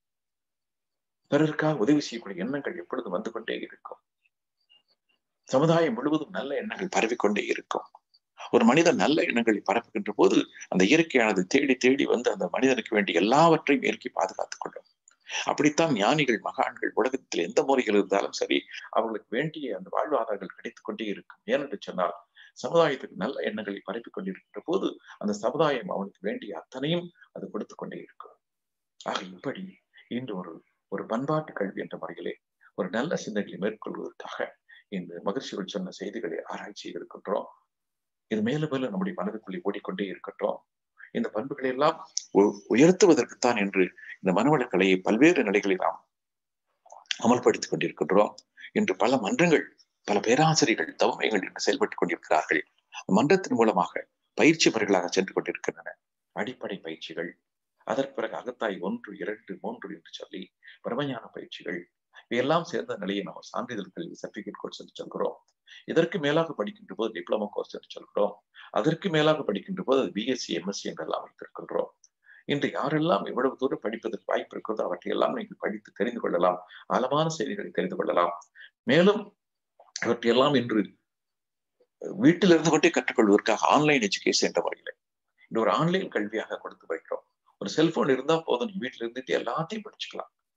பிறருக்காக உதவி செய்யக்கூடிய எண்ணங்கள் எப்பொழுதும் வந்து கொண்டே இருக்கும் சமுதாயம் முழுவதும் நல்ல எண்ணங்கள் பரவிக்கொண்டே இருக்கும் ஒரு மனிதன் நல்ல எண்ணங்களை பரப்புகின்ற போது அந்த இயற்கையானது தேடி தேடி வந்து அந்த மனிதனுக்கு வேண்டிய எல்லாவற்றையும் இயற்கை பாதுகாத்துக் கொள்ளும் அப்படித்தான் ஞானிகள் மகான்கள் உலகத்தில் எந்த முறைகள் இருந்தாலும் சரி அவர்களுக்கு வேண்டிய அந்த வாழ்வாதாரங்கள் கிடைத்துக் கொண்டே இருக்கும் ஏனென்று சொன்னால் சமுதாயத்துக்கு நல்ல எண்ணங்களை பரப்பிக் கொண்டிருக்கின்ற போது அந்த சமுதாயம் அவனுக்கு வேண்டிய அத்தனையும் அது கொடுத்து கொண்டே இருக்கும் ஆக இப்படி இன்று ஒரு ஒரு பண்பாட்டு கல்வி என்ற முறையிலே ஒரு நல்ல சிந்தனைகளை மேற்கொள்வதற்காக இந்த மகிழ்ச்சிகள் சொன்ன செய்திகளை ஆராய்ச்சி இருக்கின்றோம் இது மேலும் மேலும் நம்முடைய மனதுக்குள்ளே ஓடிக்கொண்டே இருக்கட்டும் இந்த பண்புகளை எல்லாம் உயர்த்துவதற்குத்தான் என்று இந்த மனவளக்கலையை பல்வேறு நிலைகளில் நாம் அமல்படுத்திக் கொண்டிருக்கின்றோம் இன்று பல மன்றங்கள் பல பேராசிரியர்கள் தவமைகள் என்று செயல்பட்டுக் கொண்டிருக்கிறார்கள் மன்றத்தின் மூலமாக பயிற்சி முறைகளாக சென்று கொண்டிருக்கின்றன அடிப்படை பயிற்சிகள் அதற்கு பிறகு அகத்தாய் ஒன்று இரண்டு மூன்று என்று சொல்லி பிரமஞான பயிற்சிகள் இவையெல்லாம் சேர்ந்த நிலையை நம்ம சான்றிதழ் கல்வி சர்டிபிகேட் கோர்ஸ் என்று சொல்கிறோம் இதற்கு மேலாக படிக்கின்ற போது டிப்ளமோ கோர்ஸ் என்று சொல்கிறோம் அதற்கு மேலாக படிக்கின்ற போது பிஎஸ்சி எம்எஸ்சி என்றெல்லாம் வைத்திருக்கின்றோம் இன்று யாரெல்லாம் எவ்வளவு தூரம் படிப்பதற்கு வாய்ப்பு இருக்கிறதோ அவற்றையெல்லாம் நீங்கள் படித்து தெரிந்து கொள்ளலாம் ஆழமான செய்திகளை தெரிந்து கொள்ளலாம் மேலும் இவற்றையெல்லாம் இன்று வீட்டில் இருந்து கொண்டே கற்றுக்கொள்வதற்காக ஆன்லைன் எஜுகேஷன் என்ற முறையில் இந்த ஒரு ஆன்லைன் கல்வியாக கொடுத்து வைக்கிறோம் ஒரு செல்போன் இருந்தா போதும் நீ வீட்டில இருந்துட்டு எல்லாத்தையும் படிச்சுக்கலாம்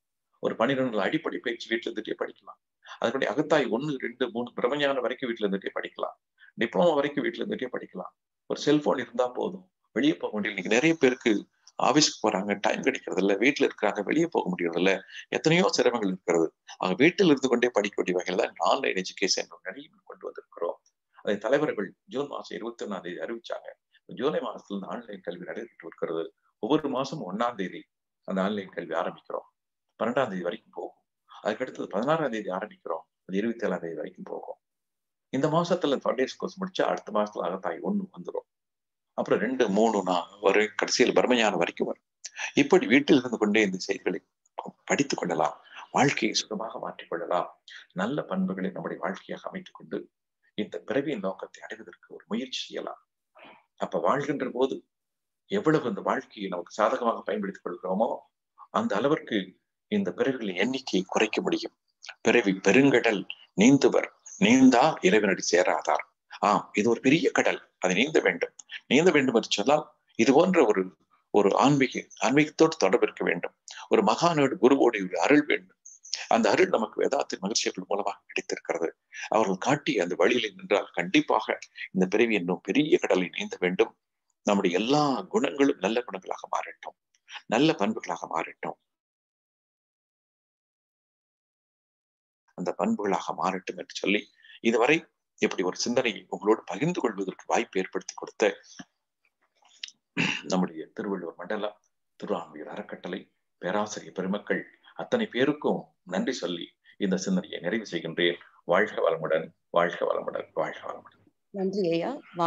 ஒரு பன்னிரெண்டு நாள் அடிப்படை பயிற்சி வீட்டுல இருந்துட்டே படிக்கலாம் அதுபடி அகத்தாய் ஒண்ணு ரெண்டு மூணு பிரமஞான வரைக்கும் வீட்டுல இருந்துட்டே படிக்கலாம் டிப்ளமோ வரைக்கும் வீட்டுல இருந்துட்டே படிக்கலாம் ஒரு செல்போன் இருந்தா போதும் வெளியே போக முடியல இன்னைக்கு நிறைய பேருக்கு ஆபீஸ்க்கு போறாங்க டைம் கிடைக்கிறது இல்ல வீட்டுல இருக்கிறாங்க வெளியே போக முடியறது இல்ல எத்தனையோ சிரமங்கள் இருக்கிறது அவங்க வீட்டில் இருந்து கொண்டே படிக்க வேண்டிய வகையில் தான் ஆன்லைன் எஜுகேஷன் நிறைய கொண்டு வந்திருக்கிறோம் அதை தலைவர்கள் ஜூன் மாசம் இருபத்தி ஒன்னாம் தேதி அறிவிச்சாங்க ஜூலை மாசத்துல இருந்து ஆன்லைன் கல்வி நடைபெற்று இருக்கிறது ஒவ்வொரு மாசம் ஒன்னாம் தேதி அந்த ஆன்லைன் கல்வி ஆரம்பிக்கிறோம் பன்னெண்டாம் தேதி வரைக்கும் போகும் அதுக்கடுத்தது பதினாறாம் தேதி ஆரம்பிக்கிறோம் அது இருபத்தி ஏழாம் தேதி வரைக்கும் போகும் இந்த மாசத்துல ஃபவுண்டேஷன் கோர்ஸ் முடிச்சா அடுத்த மாசத்துல அகத்தாய் ஒண்ணு வந்துடும் அப்புறம் ரெண்டு மூணு நான் ஒரு கடைசியில் பர்மஞானம் வரைக்கும் வரும் இப்படி வீட்டில் இருந்து கொண்டே இந்த செய்திகளை படித்துக் கொள்ளலாம் வாழ்க்கையை சுகமாக மாற்றிக் கொள்ளலாம் நல்ல பண்புகளை நம்முடைய வாழ்க்கையாக அமைத்துக் கொண்டு இந்த பிறவியின் நோக்கத்தை அடைவதற்கு ஒரு முயற்சி செய்யலாம் அப்ப வாழ்கின்ற போது எவ்வளவு இந்த வாழ்க்கையை நமக்கு சாதகமாக பயன்படுத்திக் கொள்கிறோமோ அந்த அளவிற்கு இந்த பிறவிகளின் எண்ணிக்கையை குறைக்க முடியும் பிறவி பெருங்கடல் நீந்துவர் நீந்தா இறைவனடி சேராதார் ஆம் இது ஒரு பெரிய கடல் அதை நீந்த வேண்டும் நீந்த வேண்டும் என்று சொன்னால் இது போன்ற ஒரு ஒரு ஆன்மீக ஆன்மீகத்தோடு தொடர்பு இருக்க வேண்டும் ஒரு மகானோடு குருவோடு ஒரு அருள் வேண்டும் அந்த அருள் நமக்கு வேதாத்தின் மகிழ்ச்சிகள் மூலமாக கிடைத்திருக்கிறது அவர்கள் காட்டிய அந்த வழியில் நின்றால் கண்டிப்பாக இந்த பிறவி என்னும் பெரிய கடலை நீந்த வேண்டும் நம்முடைய எல்லா குணங்களும் நல்ல குணங்களாக மாறட்டும் நல்ல பண்புகளாக மாறட்டும் அந்த பண்புகளாக மாறட்டும் என்று சொல்லி இதுவரை இப்படி ஒரு சிந்தனையை உங்களோடு பகிர்ந்து கொள்வதற்கு வாய்ப்பு ஏற்படுத்தி கொடுத்த நம்முடைய திருவள்ளுவர் மண்டலம் திருவான்மையூர் அறக்கட்டளை பேராசிரியர் பெருமக்கள் அத்தனை பேருக்கும் நன்றி சொல்லி இந்த சிந்தனையை நிறைவு செய்கின்றேன் வாழ்க வளமுடன் வாழ்க வளமுடன் வாழ்க வளமுடன் நன்றி ஐயா